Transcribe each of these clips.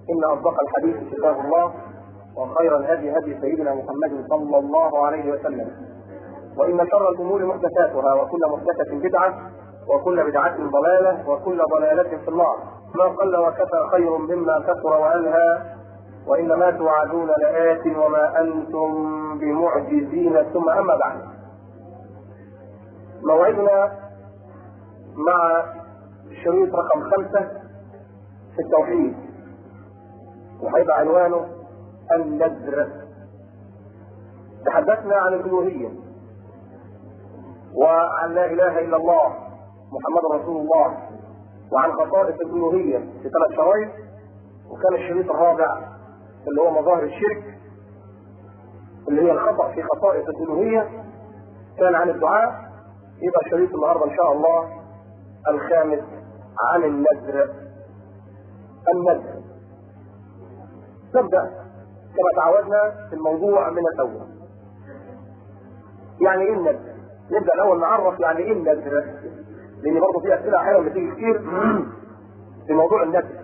إن أصدق الحديث كتاب الله وخير الهدي هدي سيدنا محمد صلى الله عليه وسلم وإن شر الأمور محدثاتها وكل محدثة بدعة وكل بدعة ضلالة وكل ضلالة في النار ما قل وكفى خير مما كثر وألهى وإنما توعدون لآت وما أنتم بمعجزين ثم أما بعد موعدنا مع شريط رقم خمسة في التوحيد وهيبقى عنوانه النذر تحدثنا عن الألوهية وعن لا إله إلا الله محمد رسول الله وعن خصائص الألوهية في ثلاث شرايط وكان الشريط الرابع اللي هو مظاهر الشرك اللي هي الخطأ في خصائص الألوهية كان عن الدعاء يبقى شريط النهارده إن شاء الله الخامس عن النذر النذر نبدأ كما تعودنا في الموضوع من الأول يعني إيه النذر؟ نبدأ الأول نعرف يعني إيه النذر لأن برضه في أسئلة أحيانا بتيجي كتير في موضوع النذر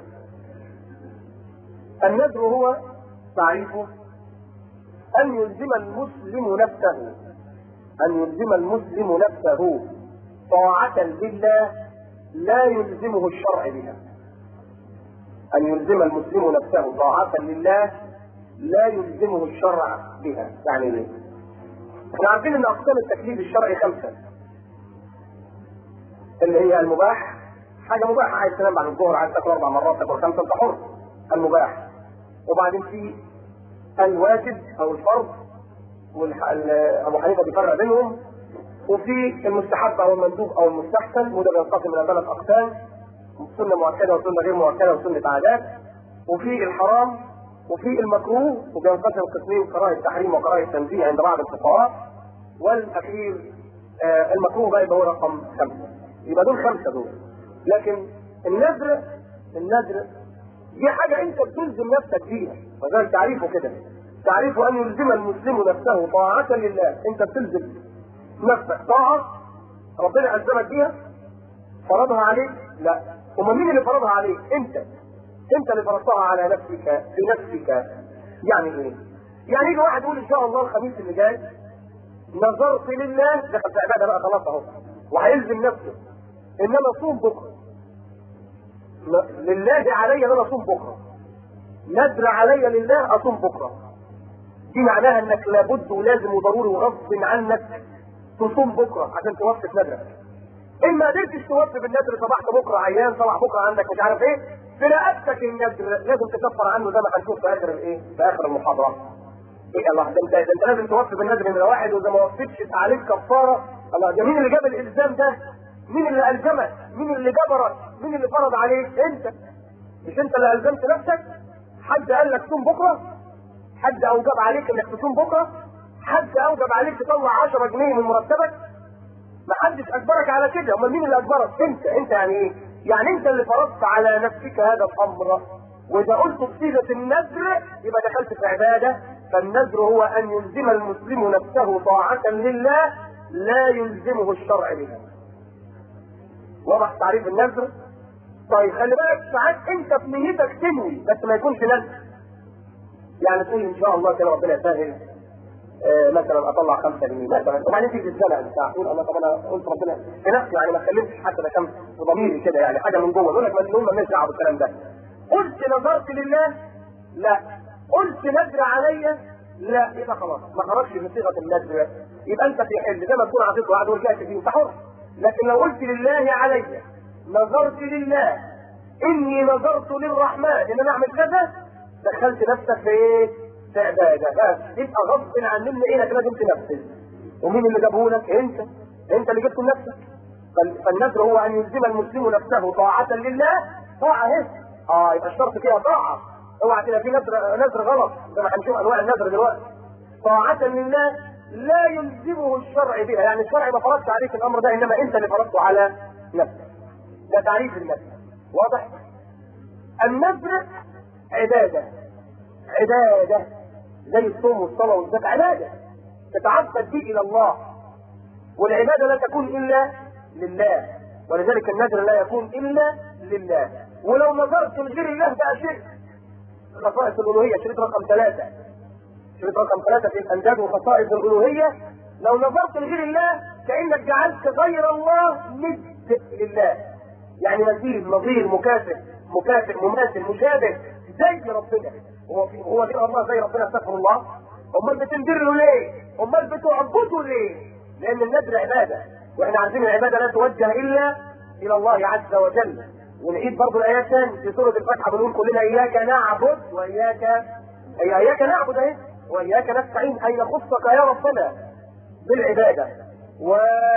النذر هو تعريفه أن يلزم المسلم نفسه أن يلزم المسلم نفسه طاعة لله لا يلزمه الشرع بها أن يلزم المسلم نفسه طاعة لله لا يلزمه الشرع بها يعني ايه؟ احنا عارفين ان اقسام التكليف الشرعي خمسة اللي هي المباح حاجة مباحة عايز تنام بعد الظهر عايز تاكل اربع مرات تاكل خمسة انت حر المباح وبعدين في الواجب او الفرض ابو حنيفه بيفرق بينهم وفي المستحب او المندوب او المستحسن وده بينقسم الى ثلاث اقسام سنه مؤكده وسنه غير مؤكده وسنه عادات وفي الحرام وفي المكروه وبينقسم قسمين كراهه التحريم وكراهه التنزيه عند بعض الفقهاء والاخير آه المكروه بقى يبقى هو رقم خمسه يبقى دول خمسه دول لكن النذر النذر دي حاجه انت بتلزم نفسك فيها وذلك تعريفه كده تعريف ان يلزم المسلم نفسه طاعة لله انت بتلزم نفسك طاعة ربنا الزمك بيها فرضها عليك لا امال مين اللي فرضها عليك انت انت اللي فرضتها على نفسك بنفسك يعني ايه يعني يجي واحد يقول ان شاء الله الخميس اللي جاي نظرت لله دخل في عباده بقى خلاص اهو وهيلزم نفسه ان انا اصوم بكره لله علي ان انا اصوم بكره نذر علي لله اصوم بكره دي معناها انك لابد ولازم وضروري وغصب عنك تصوم بكره عشان توفي نذرك ان ما قدرتش توفي بالنذر صبحت بكره عيان صبح بكره عندك مش عارف ايه في رقبتك النذر لازم تكفر عنه زي ما هنشوف في اخر الايه في اخر المحاضره ايه الله ده انت ده انت لازم توفي بالنذر من واحد واذا ما وفيتش عليك كفاره الله ده مين اللي جاب الالزام ده؟ مين اللي الزمك؟ مين اللي جبرك؟ مين اللي فرض عليك؟ انت مش انت اللي الزمت نفسك؟ حد قال لك صوم بكره؟ حد اوجب عليك انك تصوم بكره حد اوجب عليك تطلع 10 جنيه من مرتبك ما حدش اجبرك على كده امال مين اللي اجبرك انت انت يعني ايه يعني انت اللي فرضت على نفسك هذا الامر واذا قلت بصيغه النذر يبقى دخلت في عباده فالنذر هو ان يلزم المسلم نفسه طاعه لله لا يلزمه الشرع بها واضح تعريف النذر طيب خلي بالك ساعات انت في نيتك تنوي بس ما يكونش نذر يعني تقول ان شاء الله كده ربنا يسهل آه مثلا اطلع خمسة جنيه مثلا وبعدين تيجي تتزنق بتاع تقول انا طب انا قلت ربنا في نفسي يعني ما اتكلمتش حتى ده كم في ضميري كده يعني حاجه من جوه يقول لك مجنون ما دعوه بالكلام ده قلت نظرت لله لا قلت نذر عليا لا يبقى خلاص ما خرجش من صيغه النذر يبقى انت في حل زي ما تكون عطيت واحد ورجعت فيه انت حر لكن لو قلت لله عليا نظرت لله اني نظرت للرحمن ان انا اعمل كذا دخلت نفسك في ايه؟ في عباده بس يبقى غصب عننا ايه لازم تنفذ ومين اللي جابه لك؟ انت انت اللي جبته لنفسك فالنذر هو ان يلزم المسلم نفسه طاعة لله طاعة اهي اه يبقى الشرط فيها طاعة اوعى تبقى في نذر نذر غلط زي ما هنشوف انواع النذر دلوقتي طاعة لله لا يلزمه الشرع بها يعني الشرع ما فرضش عليك الامر ده انما انت اللي فرضته على نفسك ده تعريف النذر واضح النذر عبادة عبادة زي الصوم والصلاة والزكاة عبادة تتعبد به إلى الله والعبادة لا تكون إلا لله ولذلك النذر لا يكون إلا لله ولو نظرت لغير الله بقى شرك خصائص الالوهيه شريط رقم ثلاثه شريط رقم ثلاثه في الانداد وخصائص الالوهيه لو نظرت لغير الله كانك جعلت غير الله ند لله يعني مثيل نظير مكافئ مكافئ مماثل مشابه زي ربنا هو في هو غير الله زي ربنا استغفر الله امال بتنذر له ليه؟ امال بتعبده ليه؟ لان النذر عباده واحنا عارفين العباده لا توجه الا الى الله عز وجل ونعيد برضه الايات ثاني في سوره الفاتحه بنقول كلنا اياك نعبد واياك اي اياك نعبد اهي واياك نستعين اي نخصك يا ربنا بالعباده و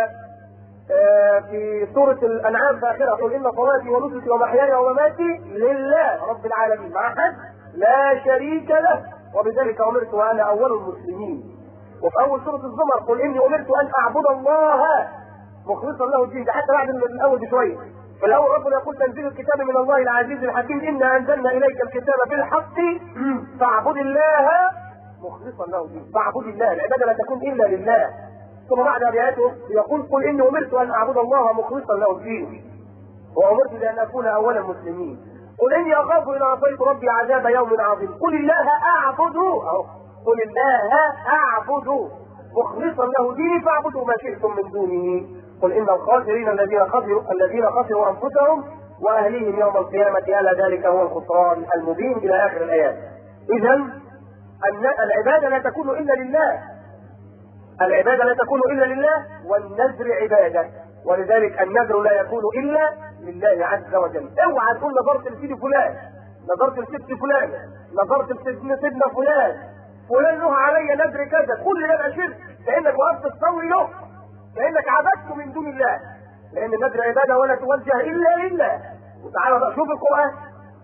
آه، في سورة الأنعام في آخرها قل إن صلاتي ونسكي ومحياي ومماتي لله رب العالمين مع حد لا شريك له وبذلك أمرت وأنا أول المسلمين وفي أول سورة الزمر قل إني أمرت أن أعبد الله مخلصا له الدين ده حتى بعد الأول بشوية في الأول ربنا يقول تنزيل الكتاب من الله العزيز الحكيم إنا أنزلنا إليك الكتاب بالحق فاعبد الله مخلصا له الدين فاعبد الله العبادة لا تكون إلا لله ثم بعد ابياته يقول قل اني امرت ان اعبد الله مخلصا له الدين وامرت بان اكون اول المسلمين قل اني اخاف ان عصيت ربي عذاب يوم عظيم قل الله اعبد أو قل الله اعبد مخلصا له ديني فاعبدوا ما شئتم من دونه قل ان الخاسرين الذين خسروا الذين خسروا انفسهم واهليهم يوم القيامه الا ذلك هو الخسران المبين الى اخر الايات اذا العباده لا تكون الا لله العبادة لا تكون إلا لله والنذر عبادة ولذلك النذر لا يكون إلا لله عز وجل اوعى تقول نظرت لسيدي فلان نظرت لست فلان نظرت لسيدنا سيدنا فلان فلان له علي نذر كذا كل ده يبقى شرك كأنك وقفت تصلي له كأنك عبدت من دون الله لأن النذر عبادة ولا توجه إلا لله وتعالى بقى شوف القرآن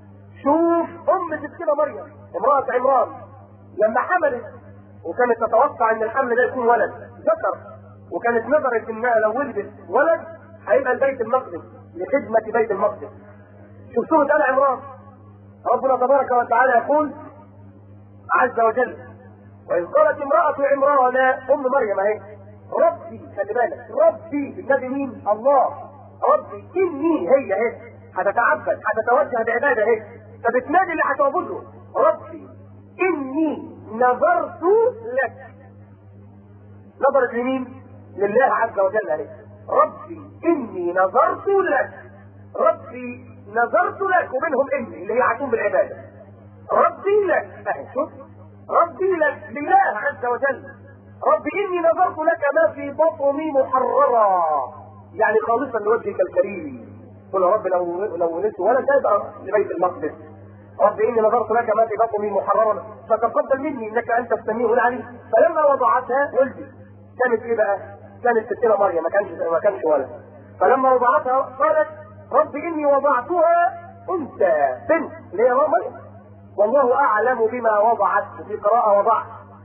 شوف أم ستنا مريم امرأة عمران لما حملت وكانت تتوقع ان الحمل ده يكون ولد ذكر وكانت نظرت انها لو ولدت ولد هيبقى لبيت المقدس لخدمة بيت المقدس شوف سورة آل عمران ربنا تبارك وتعالى يقول عز وجل وإذ قالت امرأة عمران أم مريم أهي ربي خلي بالك ربي النبي مين؟ الله ربي إني هي اهي هتتعبد هتتوجه بعبادة اهي فبتنادي اللي هتعبده ربي إني نظرت لك نظرت لمين لله عز وجل عليك ربي اني نظرت لك ربي نظرت لك ومنهم اني اللي هي عتوم بالعباده ربي لك اهي شوف ربي لك لله عز وجل ربي اني نظرت لك ما في بطني محررا يعني خالصا لوجهك الكريم قل يا رب لو لو ولدت ولد يبقى لبيت المقدس رب اني نظرت لك ما في بطني محررا فتقبل مني انك انت السميع العليم فلما وضعتها ولدت كانت ايه بقى؟ كانت ستنا مريم ما كانش ما كانش ولد فلما وضعتها قالت رب اني وضعتها انثى بنت اللي هي مريم والله اعلم بما وضعت في قراءه وضعت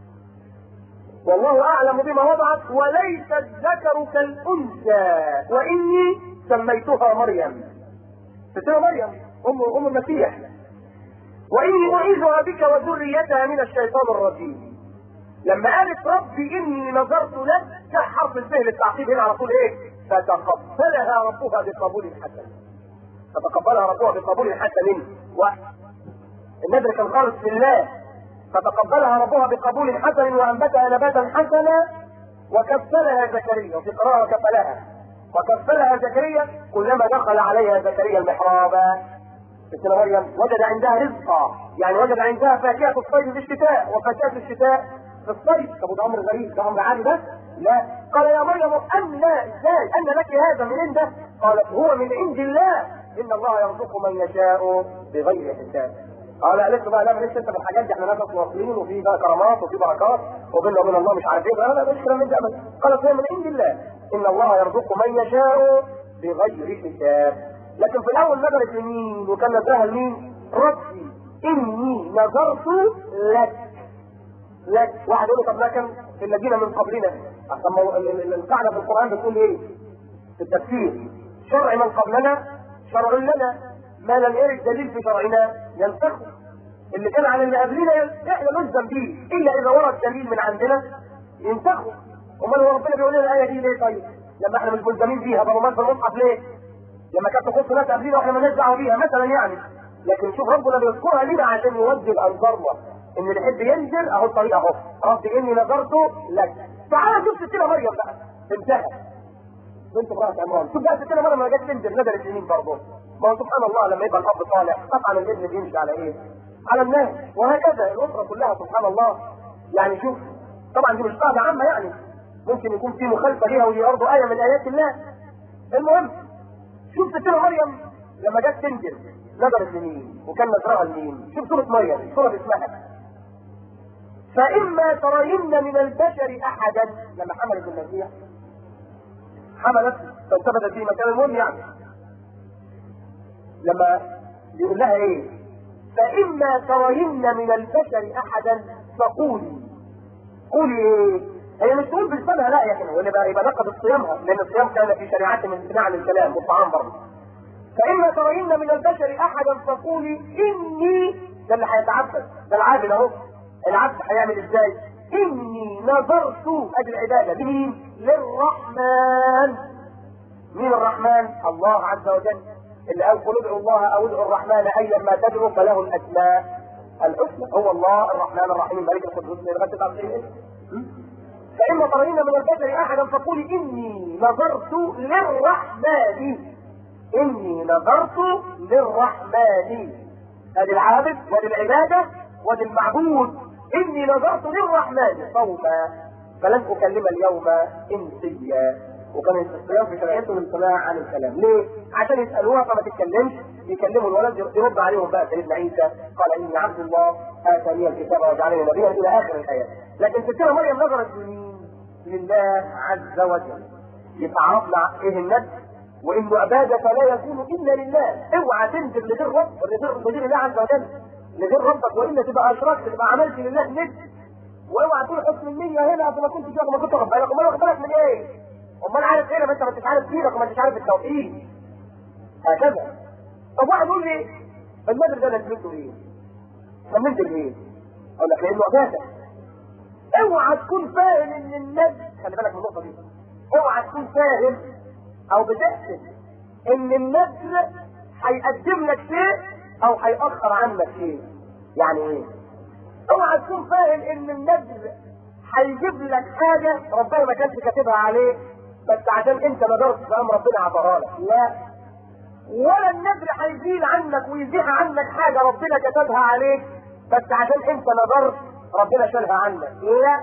والله اعلم بما وضعت وليس الذكر كالانثى واني سميتها مريم ستنا مريم ام ام المسيح واني اعيذها بك وذريتها من الشيطان الرجيم لما قالت ربي اني نظرت لك جاء حرف الفهم التعقيب هنا على طول ايه فتقبلها ربها بقبول حسن فتقبلها ربها بقبول حسن واحد النذر كان خالص لله فتقبلها ربها بقبول حسن وانبتها نباتا حسنا وكفلها زكريا وفي قراءه كفلها وكفلها زكريا كلما دخل عليها زكريا المحراب ستنا مريم وجد عندها رزقا يعني وجد عندها فاكهه الصيف في الشتاء وفاكهه الشتاء في الصيف طب ده امر غريب ده امر عادي بس لا قال يا مريم ان ازاي ان لك هذا من عنده قالت هو من عند الله ان الله يرزق من يشاء بغير حساب قال قالت له بقى لا معلش انت في الحاجات دي احنا ناس واصلين وفي بقى كرامات وفي بركات وبيننا وبين الله مش عارف ايه لا لا مش كلام من ده قالت هو من عند الله ان الله يرزق من يشاء بغير حساب لكن في الاول نظرت لمين وكان نظرها لمين ربي اني نظرت لك لك واحد يقول طب لكن الذين من قبلنا اصلا القاعده في القران بتقول ايه في التفسير شرع من قبلنا شرع لنا ما لم يرد دليل في شرعنا ينسخه اللي كان على اللي قبلنا احنا نلزم به الا اذا ورد دليل من عندنا ينسخه امال هو ربنا بيقول لنا الايه دي ليه طيب لما احنا مش ملزمين بيها طب امال في المصحف ليه لما كانت تخص ناس قبلنا واحنا مالناش دعوه بيها مثلا يعني لكن شوف ربنا بيذكرها لنا عشان يوجه انظارنا ان اللي يحب ينزل اهو الطريق اهو رب اني نظرت لك تعال شوف ستنا مريم بقى انتهى بنت امرأة عمران شوف بقى ستنا مريم لما جت تنزل نزلت يمين برضه ما هو سبحان الله لما يبقى الاب صالح طبعا الابن بيمشي على ايه؟ على الناس وهكذا الاسره كلها سبحان الله يعني شوف طبعا دي مش قاعده عامه يعني ممكن يكون في مخالفه ليها ودي برضه ايه من ايات الله المهم شوف ستنا مريم لما جت تنزل نظرت لمين وكان نظرها لمين شوف سوره مريم سوره اسمها فإما ترين من البشر أحدا لما حملت المسيح حملت فانتبذت في مكان المهم يعني لما بيقول لها ايه فإما ترين من البشر أحدا فقولي قولي ايه هي مش تقول بلسانها لا يا اخي يبقى يبقى نقض صيامها لان الصيام كان في شريعتهم امتناع عن الكلام والطعام برضه فإما ترين من البشر أحدا فقولي إني ده اللي هيتعبد ده العابد أهو العبد هيعمل إزاي؟ إني نظرت أدي العبادة لمين؟ للرحمن مين الرحمن؟ الله عز وجل اللي قال قل ادعوا الله أو ادعوا الرحمن أيا ما تدعوا فله الأسماء الحسنى هو الله الرحمن الرحيم الملك القدوس لغاية تعرفين فإما ترين من البشر أحدا فقولي إني نظرت للرحمن إني نظرت للرحمن هذه العابد وهذه العبادة وهذه المعبود إني نظرت للرحمن صوما فلن أكلم اليوم إنسيا وكان الصيام في شريعتهم امتناع عن الكلام ليه؟ عشان يسألوها فما تتكلمش يكلموا الولد يرد عليهم بقى سيدنا عيسى قال إني عبد الله آتاني الكتاب وجعلني نبيا إلى آخر الآيات لكن ستنا مريم نظرت لمين؟ لله عز وجل يتعرفنا إيه النبي وإن عبادك لا يكون إلا لله اوعى تنزل لغير رب لغير لغير الله عز وجل لغير ربك وإلا تبقى أشركت تبقى عملت لله ند واوعى تقول حسن النية هنا ما كنتش ما كنت واخد بالك امال واخد بالك من ايه؟ امال عارف ايه ما انت ما انتش عارف دينك وما انتش عارف التوحيد هكذا طب واحد يقول لي النذر ده لازمته ايه؟ سميت ايه؟ اقول لك لانه عباده اوعى تكون فاهم ان النذر خلي بالك من النقطه دي اوعى تكون فاهم او بتحسب ان النذر هيقدم لك شيء او هيأخر عنك شيء يعني ايه؟ اوعى تكون فاهم ان النذر هيجيب لك حاجه ربنا ما كانش كاتبها عليك بس عشان انت نظرت فقام ربنا عطاها لك لا ولا النذر هيزيل عنك ويزيح عنك حاجه ربنا كتبها عليك بس عشان انت نظرت ربنا شالها عنك لا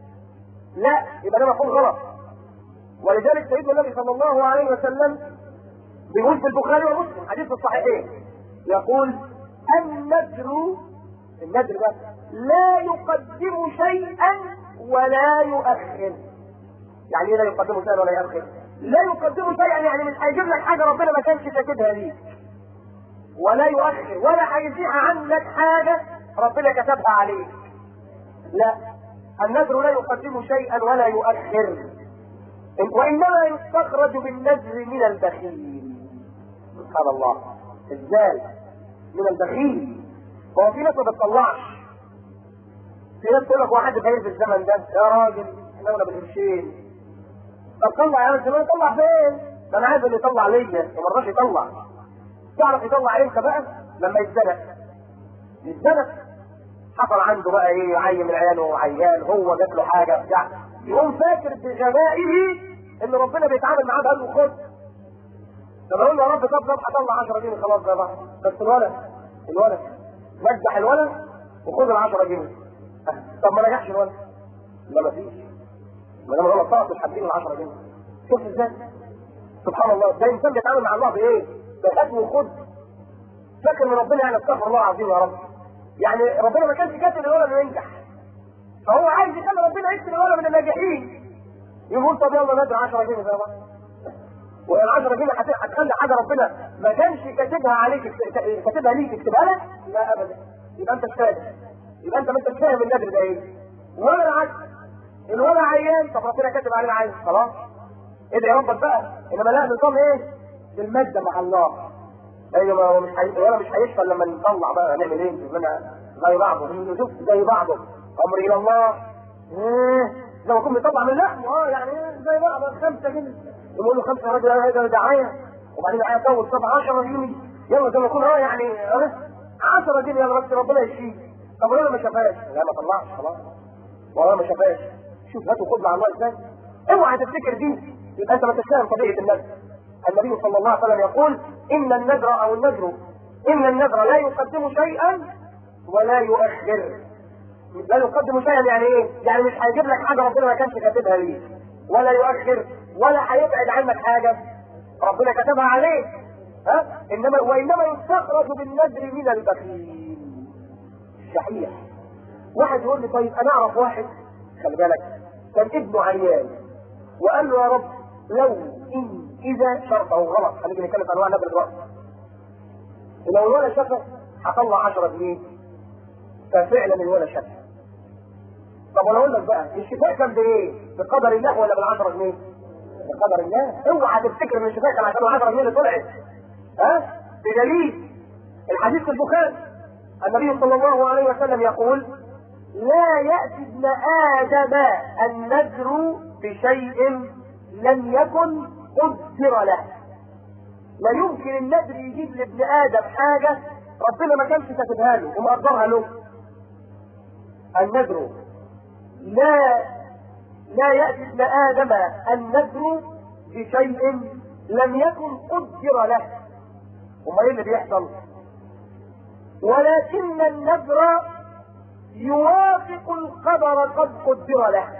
لا يبقى ده مفهوم غلط ولذلك سيدنا النبي صلى الله عليه وسلم بيقول في البخاري ومسلم حديث الصحيحين يقول النذر النذر ده لا يقدم شيئا ولا يؤخر يعني ايه لا يقدم شيئا ولا يؤخر لا يقدم شيئا يعني مش هيجيب لك حاجه ربنا ما كانش كاتبها ليك ولا يؤخر ولا هيزيح عنك حاجه ربنا كتبها عليك لا النذر لا يقدم شيئا ولا يؤخر وانما يستخرج بالنذر من البخيل سبحان الله ازاي من البخيل هو في ناس ما بتطلعش في ناس تقول لك واحد خير في الزمن ده يا راجل احنا ولا بالقرشين طب طلع يا راجل طلع فين؟ ده انا عايز اللي يطلع ليا وما رضاش يطلع تعرف يطلع امتى بقى؟ لما يتزنق يتزنق حصل عنده بقى ايه عيل من عياله عيان هو جات له حاجه بتاع يقوم فاكر بغبائه ان ربنا بيتعامل معاه بقى له خد طب اقول له يا رب طب طب هطلع 10 جنيه خلاص ده بقى بس الولد الولد نجح الولد وخد ال 10 جنيه طب ما نجحش الولد لا ما فيش ما دام غلط طلعت الحبين ال 10 جنيه شوف ازاي سبحان الله ده انسان بيتعامل مع الله بايه؟ بخد وخد فاكر ان ربنا يعني استغفر الله العظيم يا رب يعني ربنا ما كانش كاتب الولد انه ينجح فهو عايز يخلي ربنا يكتب الولد من الناجحين يقول طب يلا ندعي 10 جنيه زي ما وال 10 جنيه هتخلي حاجه ربنا ما كانش كاتبها عليك كاتبها ليك يكتبها لك لا ابدا يبقى انت مش فاهم يبقى انت ما انتش فاهم النبي ده ايه ولا العكس الولد عيان طب ربنا كاتب عليه عين خلاص ادعي ربك بقى انما لا نظام ايه بالماده مع الله ايوه هو مش حي... ولا مش هيشفى لما نطلع بقى هنعمل ايه نشوفنا زي بعضه نشوف زي بعضه امر الى الله ايه زي ما كنا بنطلع من اللحم اه يعني زي بعض خمسه جنيه يقول له خمسه راجل هذا دعايه وبعدين معايا طول طب 10 جنيه يلا زي ما يكون اه يعني اه 10 جنيه يلا بس ربنا يشفيك طب وليه ما شافهاش؟ لا ما طلعش خلاص والله ما شافهاش شوف هات وخد مع الله ازاي اوعى تفتكر دي يبقى انت ما تفهم طبيعه النذر النبي صلى الله عليه وسلم يقول ان النذر او النذر ان النذر لا يقدم شيئا ولا يؤخر لا يقدم شيئا يعني ايه؟ يعني مش هيجيب لك حاجه ربنا ما كانش كاتبها ليك ولا يؤخر ولا هيبعد عنك حاجه ربنا كتبها عليك ها انما وانما يستخرج بالنذر من البخيل صحيح واحد يقول لي طيب انا اعرف واحد خلي بالك كان ابنه عيان وقال له يا رب لو ان اذا شرطه غلط هنيجي نتكلم عن انواع النذر دلوقتي ولو الولد شفى هطلع 10 جنيه ففعلا الولد شفى طب وانا اقول لك بقى الشفاء كان بايه؟ بقدر الله ولا بال 10 جنيه؟ بقدر الله اوعى تفتكر ان الشفاء كان عشان 10 جنيه اللي طلعت ها؟ بدليل الحديث في البخاري النبي صلى الله عليه وسلم يقول لا يأتي ابن آدم النذر بشيء لم يكن قدر له لا يمكن النذر يجيب لابن آدم حاجة ربنا ما كانش كاتبها له ومقدرها له النذر لا لا يأتي ابن آدم النذر بشيء لم يكن قدر له وما ايه اللي بيحصل ولكن النذر يوافق القدر قد قدر له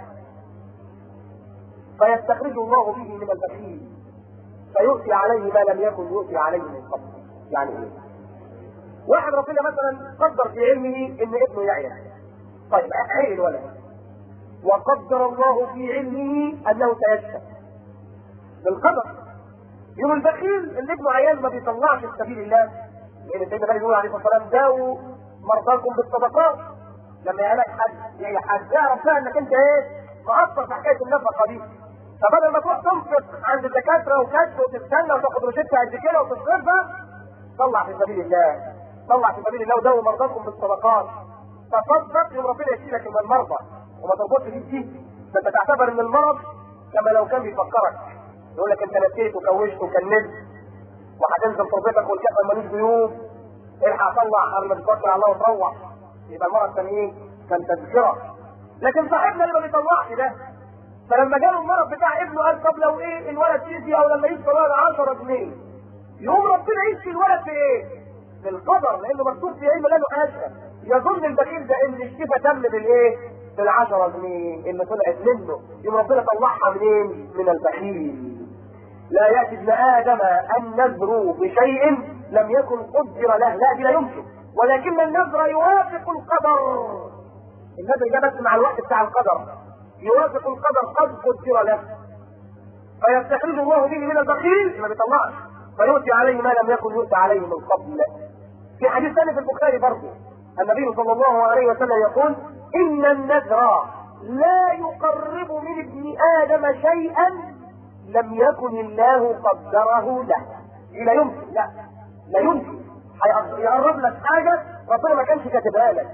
فيستخرج الله به من البخيل فيؤتي عليه ما لم يكن يؤتي عليه من قبل يعني ايه واحد ربنا مثلا قدر في علمه ان ابنه يعيا طيب عين الولد وقدر الله في علمه انه سيشفى بالقدر يوم البخيل اللي ابنه عيال ما بيطلعش في سبيل الله لان سيدنا النبي يقول عليه الصلاه والسلام داووا مرضاكم بالصدقات لما يعلك حد يعني حد يعرف بقى انك انت ايه مقصر في حكايه النفقه دي فبدل ما تروح تنفق عند الدكاتره وكشف وتستنى وتاخد روشته قد كده وتصرفها طلع في سبيل الله طلع في سبيل الله وداووا مرضاكم بالصدقات تصدق يوم ربنا يشيلك من المرضى وما تربطش دي دي ده انت تعتبر ان المرض كما لو كان بيفكرك يقول لك انت نسيت وكوشت وكنزت وهتنزل تربتك والكفه مالوش جيوب الحق طلع قبل ما تتوكل على الله وتروح يبقى المرض كان ايه؟ كان تذكره لكن صاحبنا اللي ما بيطلعش ده فلما جاله المرض بتاع ابنه قال طب لو ايه الولد يجي او لما يجي الولد 10 جنيه يقوم ربنا يشفي الولد في ايه؟ بالقدر لانه مكتوب في علم له حاجه يظن البخيل ده ان الشفا تم بالايه؟ بالعشرة جنيه اللي طلعت منه يوم ربنا طلعها منين؟ من البخيل لا يأتي ابن آدم النذر بشيء لم يكن قدر له لا دي لا يمكن ولكن النذر يوافق القدر النذر جاء بس مع الوقت بتاع القدر يوافق القدر قد قدر له فيستخرج الله به من البخيل ما بيطلعش فيؤتي عليه ما لم يكن يؤتى عليه من قبل في حديث ثاني في البخاري برضه النبي صلى الله عليه وسلم يقول ان النذر لا يقرب من ابن ادم شيئا لم يكن الله قدره له لا يمكن لا لا يمكن يقرب لك حاجة ربنا ما كانش كاتبها لك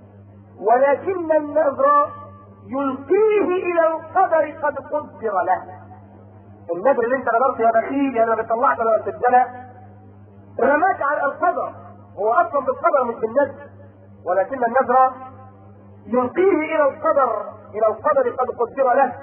ولكن النذر يلقيه الى القدر قد قدر له النذر اللي انت نذرت يا بخيل يا ما بتطلعش ولا بتدلع رماك على القدر هو اصلا بالقدر مش بالنذر ولكن النذر يلقيه الى القدر الى القدر قد قدر له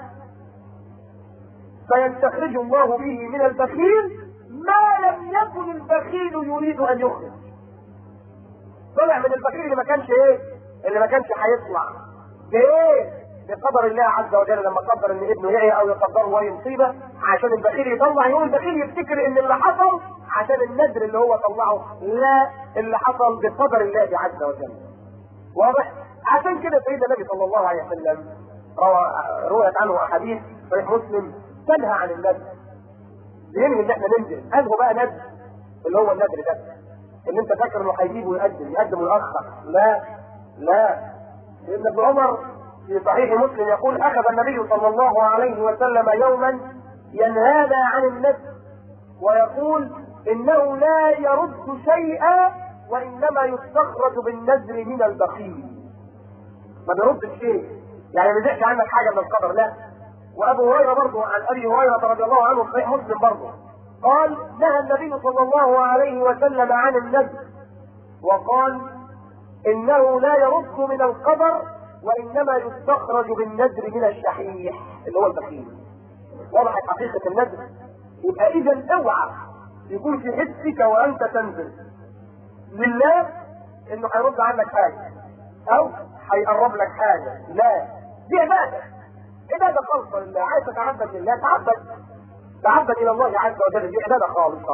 فيستخرج الله به من البخيل ما لم يكن البخيل يريد ان يخرج طلع من البخيل اللي ما كانش ايه اللي ما كانش هيطلع بايه بقدر الله عز وجل لما قدر ان ابنه يعي او يقدره وهي مصيبه عشان البخيل يطلع يقول البخيل يفتكر ان اللي حصل عشان النذر اللي هو طلعه لا اللي حصل بقدر الله عز وجل واضح عشان كده سيدنا النبي صلى الله عليه وسلم روى رويت عنه احاديث صحيح مسلم تنهى عن النذر بينهي ان احنا ننزل انه بقى نذر اللي هو النذر ده اللي انت فاكر انه هيجيب ويقدم يقدم ويأخر لا لا ابن ابن عمر في صحيح مسلم يقول اخذ النبي صلى الله عليه وسلم يوما ينهانا عن النذر ويقول انه لا يرد شيئا وانما يستخرج بالنذر من البخيل ما بيردش شيء يعني ما يزعش عنك حاجه من القدر لا وابو هريره برضه عن ابي هريره رضي الله عنه في صحيح مسلم برضه قال نهى النبي صلى الله عليه وسلم عن النذر وقال انه لا يرد من القدر وانما يستخرج بالنذر من الشحيح اللي هو البخيل وضحت حقيقه النذر يبقى اذا اوعى يكون في حسك وانت تنزل لله انه هيرد عنك حاجه او هيقرب لك حاجه لا دي عباده عباده خالصه لله عايز تتعبد لله تعبد تعبد الى الله عز وجل دي عباده خالصه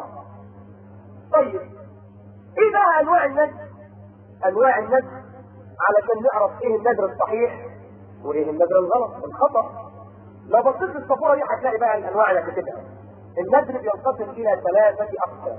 طيب ايه بقى انواع النذر انواع النذر علشان نعرف ايه النذر الصحيح وايه النذر الغلط الخطا لو بصيت للصفوره دي هتلاقي بقى الانواع اللي كتبها النذر بينقسم الى ثلاثه اقسام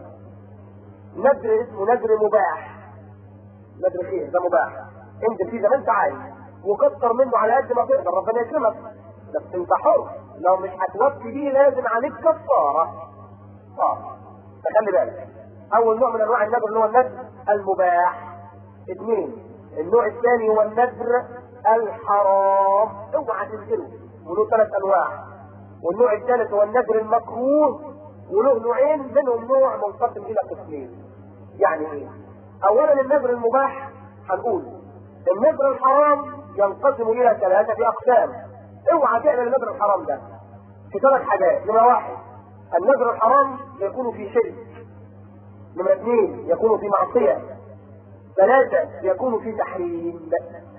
نذر اسمه نذر مباح نذر خير ده مباح انت فيه زي ما انت عايز وكتر منه على قد ما تقدر ربنا يكرمك بس انت حر لو مش هتوفي بيه لازم عليك كفاره اه فخلي بالك اول نوع من انواع النذر اللي هو النذر المباح اثنين النوع الثاني هو النذر الحرام اوعى تنزله وله ثلاث انواع والنوع الثالث هو النذر المكروه وله نوعين منهم نوع منقسم الى قسمين يعني ايه اولا النذر المباح هنقول النذر الحرام ينقسم الى ثلاثه اقسام اوعى تعمل النذر الحرام ده في ثلاث حاجات نمره واحد النذر الحرام يكون في شرك نمرة اثنين يكون في معصية ثلاثة يكون في تحريم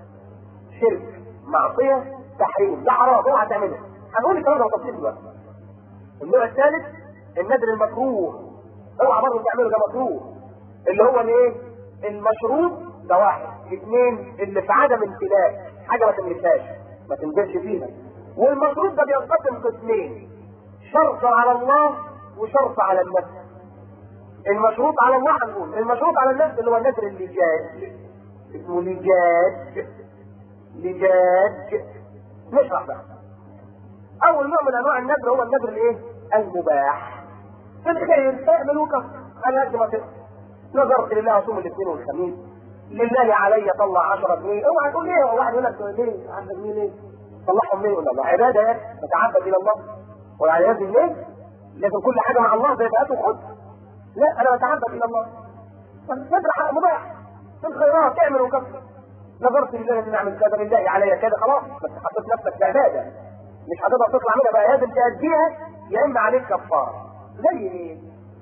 شرك معصية تحريم ده حرام اوعى تعمله هنقول الكلام ده بتفصيل دلوقتي النوع الثالث النذر المكروه اوعى برضه تعمله ده مكروه اللي هو الايه المشروط ده واحد اثنين اللي في عدم امتلاك حاجه ما تملكهاش ما تنزلش فيها والمشروط ده بينقسم قسمين شرط على الله وشرط على النفس المشروط على الله هنقول المشروط على النفس اللي هو النذر اللجاج اسمه لجاج لجاج نشرح بقى اول نوع من انواع النذر هو النذر الايه المباح في الخير تعملوا كفر على قد ما تقدر نذرت لله اصوم الاثنين والخميس لله علي طلع 10 جنيه اوعى تقول ليه واحد يقول لك ليه 10 جنيه ليه طلعهم ليه ولا الله عباده يا تتعبد الى الله والعياذ بالله لكن كل حاجه مع الله زي بقاته خد لا انا بتعبد الى الله نذر حق مباح في الخيرات تعمل وكفر نظرت لله ان اعمل كذا لله علي كذا خلاص بس حطيت نفسك في عباده مش هتقدر تطلع منها بقى لازم تأديها يا اما عليك كفاره زي ايه؟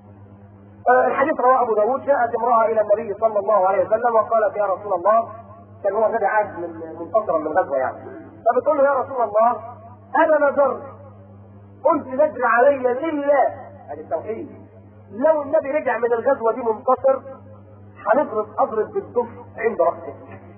آه الحديث رواه ابو داود جاءت امراه الى النبي صلى الله عليه وسلم وقالت يا رسول الله كان هو النبي عاد من منتصرا من غزوه يعني فبتقول له يا رسول الله انا نذرت قلت نذر علي لله هذه التوحيد لو النبي رجع من الغزوه دي منتصر هنضرب اضرب بالدف عند راسه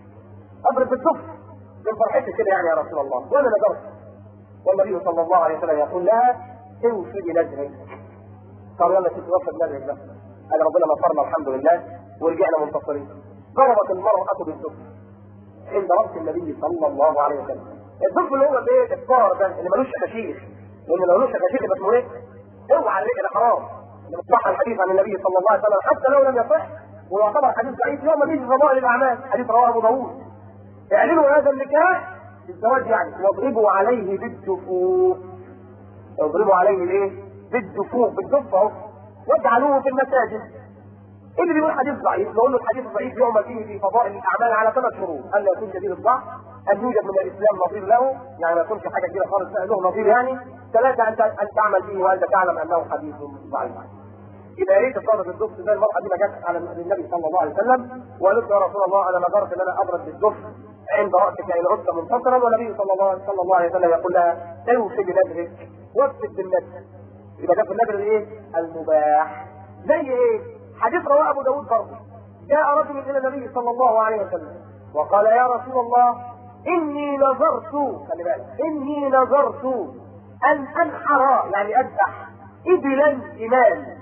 اضرب بالدف من فرحتي كده يعني يا رسول الله وانا نذرت والنبي صلى الله عليه وسلم يقول لها اوفي بنذرك قال يلا تتوفى بنذرك ده قال ربنا نصرنا الحمد لله ورجعنا منتصرين ضربت المرأة بالدف عند رأس النبي صلى الله عليه وسلم الدف اللي هو الايه الطار ده اللي ملوش شكاشير لان لو ملوش شكاشير يبقى اسمه ايه؟ اوعى عليك ده حرام لما صح الحديث عن النبي صلى الله عليه وسلم حتى لو لم يصح ويعتبر حديث ضعيف يوم ما في فضائل الاعمال حديث رواه ابو داوود اعلنوا هذا النكاح الزواج يعني واضربوا عليه بالدفوف اضربوا عليه الايه؟ بالدفوف بالدف اهو واجعلوه في المساجد اللي بيقول حديث ضعيف نقول له الحديث الضعيف يعمل فيه في فضائل الاعمال على ثلاث شروط ان لا يكون شديد الضعف ان يوجد من الاسلام نظير له يعني ما يكونش حاجه كده خالص له نظير يعني ثلاثه ان ان تعمل به وانت تعلم انه حديث ضعيف يبقى يا ريت صارت الدف زي المرأة دي ما جت على النبي صلى الله عليه وسلم وقالت له يا رسول الله انا نظرت ان انا اضرب بالدف عند راسك ان عدت منتصرا والنبي صلى الله صلى الله عليه وسلم يقول لها اوفي بنذرك وافد بالنذر يبقى ده في النذر الايه؟ المباح زي ايه؟ حديث رواه ابو داود برضه جاء رجل الى النبي صلى الله عليه وسلم وقال يا رسول الله اني نظرت خلي بالك اني نظرت ان انحر يعني اذبح ابلا ايمان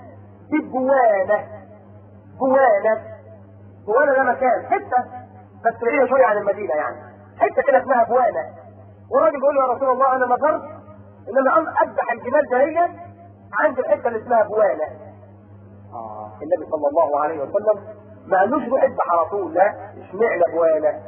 ببوانه بوانه بوانه ده مكان حته بس بعيده شويه عن المدينه يعني حته كده اسمها بوانه والراجل بيقول له يا رسول الله انا نظرت ان انا اذبح الجمال دهيت عند الحته اللي اسمها بوانه آه. النبي صلى الله عليه وسلم ما قالوش روح اذبح على طول لا اشمعنى بوانه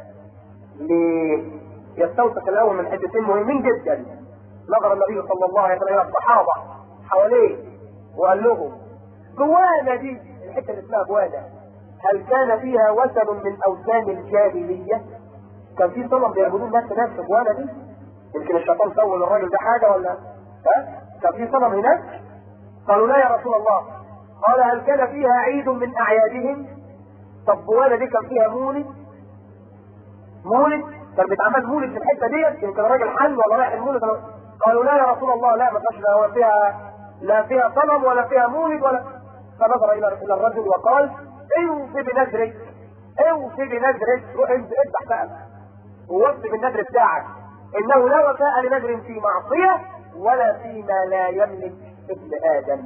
ليه؟ يستوثق الاول من حتتين مهمين جدا نظر النبي صلى الله عليه وسلم الى الصحابه حواليه وقال لهم بوانه دي الحته اللي اسمها بوانه هل كان فيها وثن من اوثان الجاهليه؟ كان في صنم بيعبدون نفس نفس الجوانا دي يمكن الشيطان سوى للراجل ده حاجه ولا ها؟ كان في صنم هناك؟ قالوا لا يا رسول الله قال هل كان فيها عيد من اعيادهم؟ طب جوانا دي كان فيها مولد؟ مولد؟ كان بيتعمل مولد في الحته ديت يمكن الراجل حل ولا رايح المولد قالوا لا يا رسول الله لا ما فيهاش لا فيها لا فيها صنم ولا فيها مولد ولا فنظر الى الى الرجل وقال اوفي بنذرك اوفي بنذرك روح اذبح بقى ووفي بالنذر بتاعك انه لا وفاء لنذر في معصيه ولا فيما لا يملك ابن ادم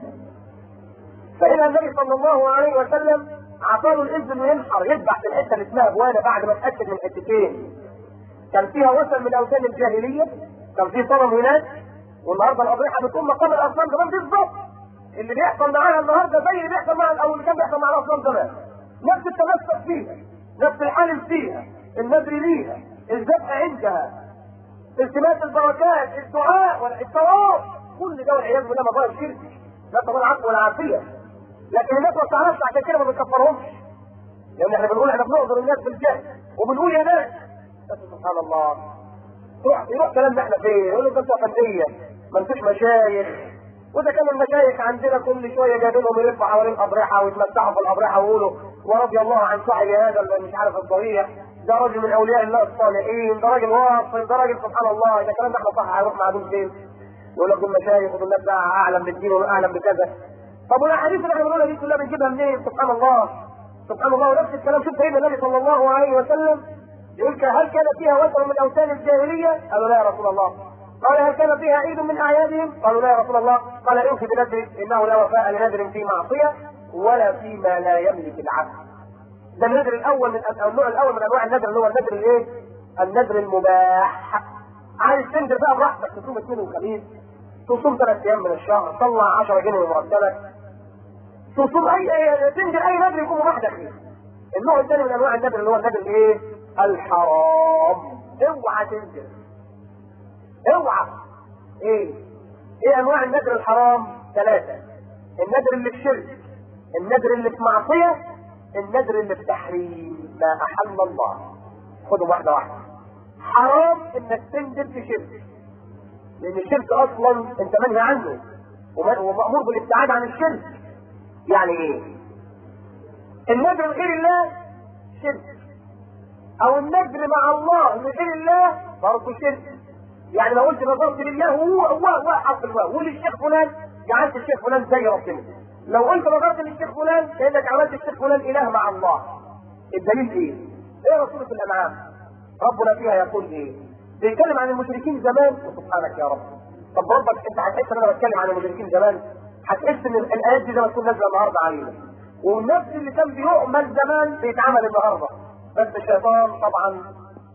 فإذا النبي صلى الله عليه وسلم عطاله الاذن انه ينحر يذبح في الحته اللي اسمها بوانا بعد ما اتاكد من حتتين كان فيها وثن من اوثان الجاهليه كان في صنم هناك والنهارده الاضرحه بتقوم مقام الاصنام زمان بالظبط اللي بيحصل معاها النهارده زي اللي بيحصل معاها او اللي كان بيحصل مع الاصنام زمان نفس التمسك فيها نفس الحال فيها النذر ليها الذبح عندها التماس البركات الدعاء والثواب كل ده والعياذ بالله مظاهر شرك لا طبعا العفو والعافيه لكن الناس ما بتعرفش عشان كده ما بنكفرهمش لان احنا بنقول احنا بنعذر الناس بالجهل وبنقول يا ناس بس سبحان الله يروح يروح كلامنا احنا فين؟ يقول لك انتوا فنديه ما انتوش مشايخ واذا كان المشايخ عندنا كل شويه جايبينهم يلفوا حوالين الاضرحه ويتمتعوا في الاضرحه ويقولوا ورضي الله عن صاحب هذا اللي مش عارف الضريح ده راجل من اولياء الله الصالحين ده راجل واصل ده راجل سبحان الله اذا كلام احنا صح هيروح مع دول فين؟ يقول لك دول مشايخ ودول ناس اعلم بالدين ودول اعلم بكذا طب والاحاديث اللي احنا بنقولها دي كلها بنجيبها منين؟ سبحان الله سبحان الله ونفس الكلام شوف سيدنا النبي صلى الله عليه وسلم يقول هل كان فيها وثن من اوثان الجاهليه؟ قالوا لا يا رسول الله. قال هل كان فيها عيد من اعيادهم؟ قالوا لا يا رسول الله. قال اوفي بنذر انه لا وفاء لنذر في معصيه ولا فيما لا يملك العبد. ده النذر الاول من النوع الاول من انواع النذر اللي هو النذر الايه؟ النذر المباح. عايز تنذر بقى براحتك تصوم اثنين وخميس تصوم ثلاث ايام من الشهر تطلع 10 جنيه من مرتبك تصوم اي تنذر اي نذر يكون مباح داخلي. النوع الثاني من انواع النذر اللي هو النذر الايه؟ الحرام اوعى تنزل اوعى ايه ايه انواع النذر الحرام ثلاثة النذر اللي في شرك النذر اللي في معصية النذر اللي في تحريم ما احل الله خدوا واحدة واحدة حرام انك تنزل في شرك لان الشرك اصلا انت منهي عنه ومأمور بالابتعاد عن الشرك يعني ايه النذر غير الله شرك او النذر مع الله من غير الله برضه شرك يعني لو قلت نظرت لله هو هو هو حرف الواو وللشيخ فلان جعلت الشيخ فلان زي ربنا لو قلت نظرت للشيخ فلان كانك عملت الشيخ فلان اله مع الله الدليل ايه؟ ايه رسولة الانعام؟ ربنا فيها يقول ايه؟ بيتكلم عن المشركين زمان سبحانك يا رب طب ربك انت هتحس ان انا بتكلم عن المشركين زمان هتحس ان الايات دي زي ما تكون نازله النهارده علينا والنفس اللي كان بيؤمن زمان بيتعمل النهارده بس الشيطان طبعا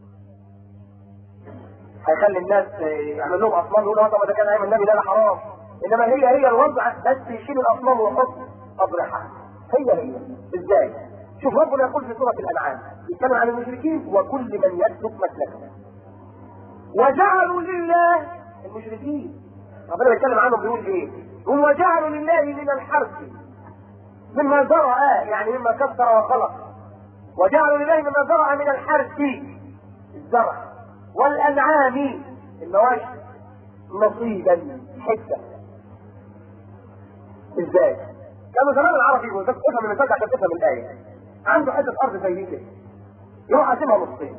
هيخلي الناس يعمل لهم اصنام يقولوا طب ده كان ايام النبي ده حرام انما هي هي الوضع بس يشيل الاصنام ويحط اضرحه هي هي ازاي؟ شوف ربنا يقول في سوره الانعام يتكلم عن المشركين وكل من يسلك مسلكه وجعلوا لله المشركين ربنا بيتكلم عنهم بيقول ايه؟ هم وجعلوا لله من الحرث مما زرع يعني مما كسر وخلق وجعلوا لله مما زرع من الحرث الزرع والانعام المواشي نصيبا حته ازاي؟ كانوا زمان العرب يقول بس افهم المثال عشان تفهم الايه عنده حته ارض زي دي كده يروح قاسمها نصين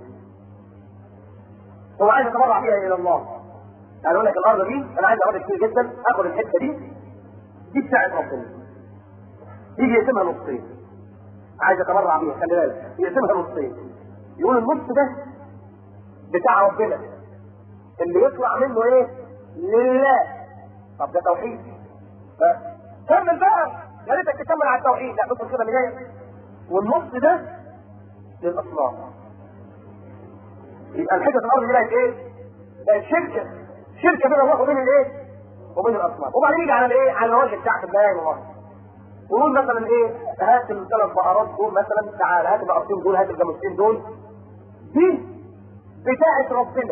هو عايز يتبرع فيها الى الله يعني يقول لك الارض دي انا عايز ارض كتير جدا اخد الحته دي دي بتاعت ربنا يجي يقسمها نصين عايز يتبرع بيها خلي بالك يقسمها نصين يقول النص ده بتاع ربنا اللي يطلع منه ايه لله طب ده توحيد كمل بقى يا ريتك تكمل على التوحيد لا بص كده اللي جاي والنص ده للاصنام يبقى الحته الارض دي بقت ايه؟ بقت شركه شركه بين الله وبين الايه؟ وبين الاصنام وبعدين يجي على الايه؟ على الوجه بتاعت البيان والله يقول مثلا ايه؟ هات الثلاث بقرات دول مثلا تعال هات البقرتين دول هات الجاموسين دول دي بتاعت ربنا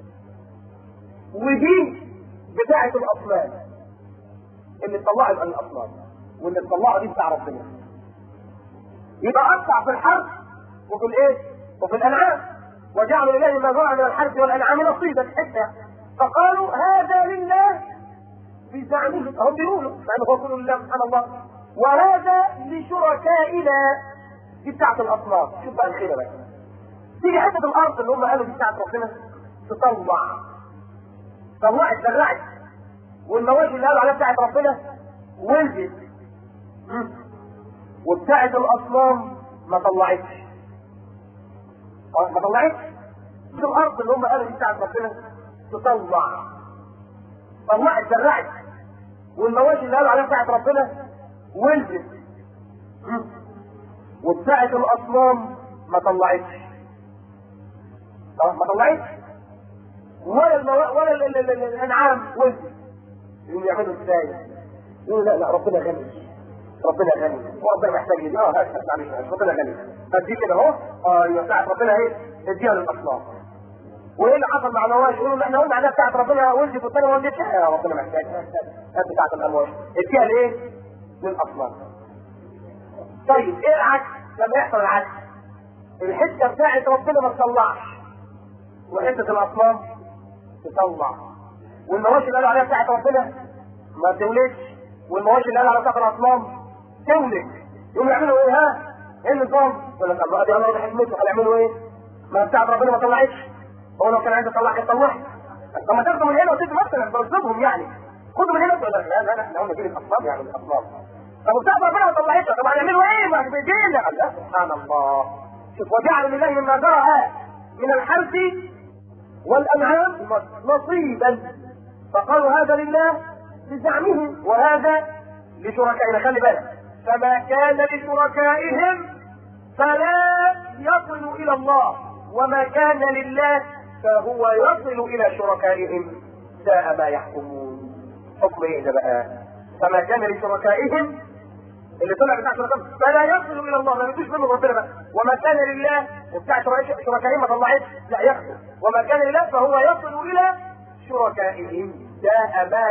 ودي بتاعت الاصنام اللي طلعوا يبقى الاصنام واللي طلعوا دي بتاع ربنا يبقى قطع في الحرث وفي الايه؟ وفي الانعام وجعلوا لله ما ذرع من الحرث والانعام نصيبا حته فقالوا هذا لله بزعمهم هم بيقولوا لانه هو كل لله سبحان الله وهذا لشركائنا دي بتاعت الاصنام شوف بقى الخيره بقى تيجي حته الارض اللي هم قالوا دي بتاعت ربنا تطلع طلعت زرعت والمواشي اللي قالوا عليها بتاعت ربنا ولدت وبتاعت الاصنام ما طلعتش اه ما طلعتش دي الارض اللي هم قالوا دي بتاعت ربنا تطلع طلعت زرعت والمواشي اللي قالوا عليها بتاعت ربنا ولدت وبتاعت الاصنام ما طلعتش اه ما طلعتش ولا المو... ولا ال... ال... ال... الانعام ولدت يقوم يعملوا ازاي؟ يقولوا لا لا ربنا غني ربنا غني وربنا محتاج يدي اه هات معلش ربنا غني فدي كده اهو اه يبقى بتاعت ربنا ايه؟ اديها للاصنام وايه اللي حصل مع نواش يقولوا احنا قلنا عليها بتاعت ربنا ولدت والثانيه ما ولدتش يا ربنا محتاج هات بتاعت الاموال اديها لايه؟ للاصنام طيب ايه العكس لما يحصل العكس الحته بتاعت ربنا ما تطلعش وحته الاصنام تطلع والمواشي اللي قالوا عليها بتاعت ربنا ما تولدش والمواشي اللي قالوا عليها بتاعت الاصنام تولد يقوموا يعملوا ايه ها؟ ايه النظام؟ يقول لك الله دي الله حكمته هيعملوا ايه؟ ما بتاعت ربنا ما طلعتش هو لو كان عايز يطلع كان طلعها طب ما تاخدوا من هنا وتدوا مثلا ترصدهم يعني خدوا من هنا تقول لك لا لا لا احنا قلنا دي الاصنام يعني الاصنام طب بتاعت ربنا ما طلعتش طب هنعملوا ايه؟ ما بايدينا لا سبحان الله شوف وجعلوا لله مما ذرأ من الحرث والانعام نصيبا فقالوا هذا لله بزعمهم وهذا لشركائنا خلي بالك فما كان لشركائهم فلا يصل الى الله وما كان لله فهو يصل الى شركائهم ساء ما يحكمون حكم ايه ده بقى فما كان لشركائهم اللي طلع بتاع شركائهم فلا يصل الى الله ما يجوش منه ربنا بقى وما كان لله وبتاع شركائهم ما طلعتش لا ياخده وما كان لله فهو يصل الى شركائهم ساء ما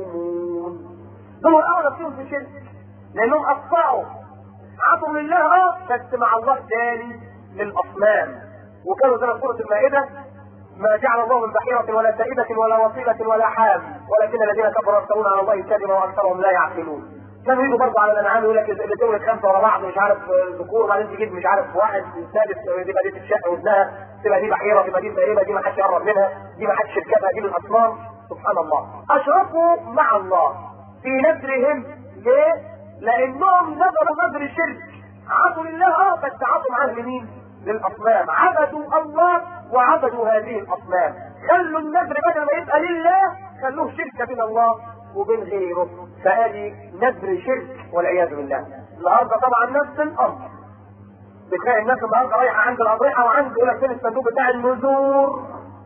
يحكمون دول اول فيهم في شرك لانهم اخطاوا عطوا لله اه بس مع الله تاني للاصنام وكانوا زي سوره المائده ما جعل الله من بحيرة ولا سائبة ولا وصيلة ولا حام ولكن الذين كفروا يفترون على الله الكذب واكثرهم لا يعقلون كانوا يجوا برضه على الانعام يقول لك اللي تولد خمسه ورا بعض مش عارف ذكور بعدين تجيب مش عارف واحد سادس تبقى دي تتشق وزنها تبقى دي بحيره تبقى دي سائبه دي ما حدش يقرب منها دي ما حدش يركبها دي للاصنام سبحان الله اشركوا مع الله في نذرهم ليه؟ لانهم نذروا نذر الشرك عطوا لله اه بس عطوا معاه لمين؟ للاصنام عبدوا الله وعبدوا هذه الاصنام خلوا النذر بدل ما يبقى لله خلوه شركه بين الله وبين غيره فادي نذر شرك والعياذ بالله النهارده طبعا نفس الامر بتلاقي الناس النهارده رايحه عند الاضرحه وعند يقول لك فين الصندوق بتاع النذور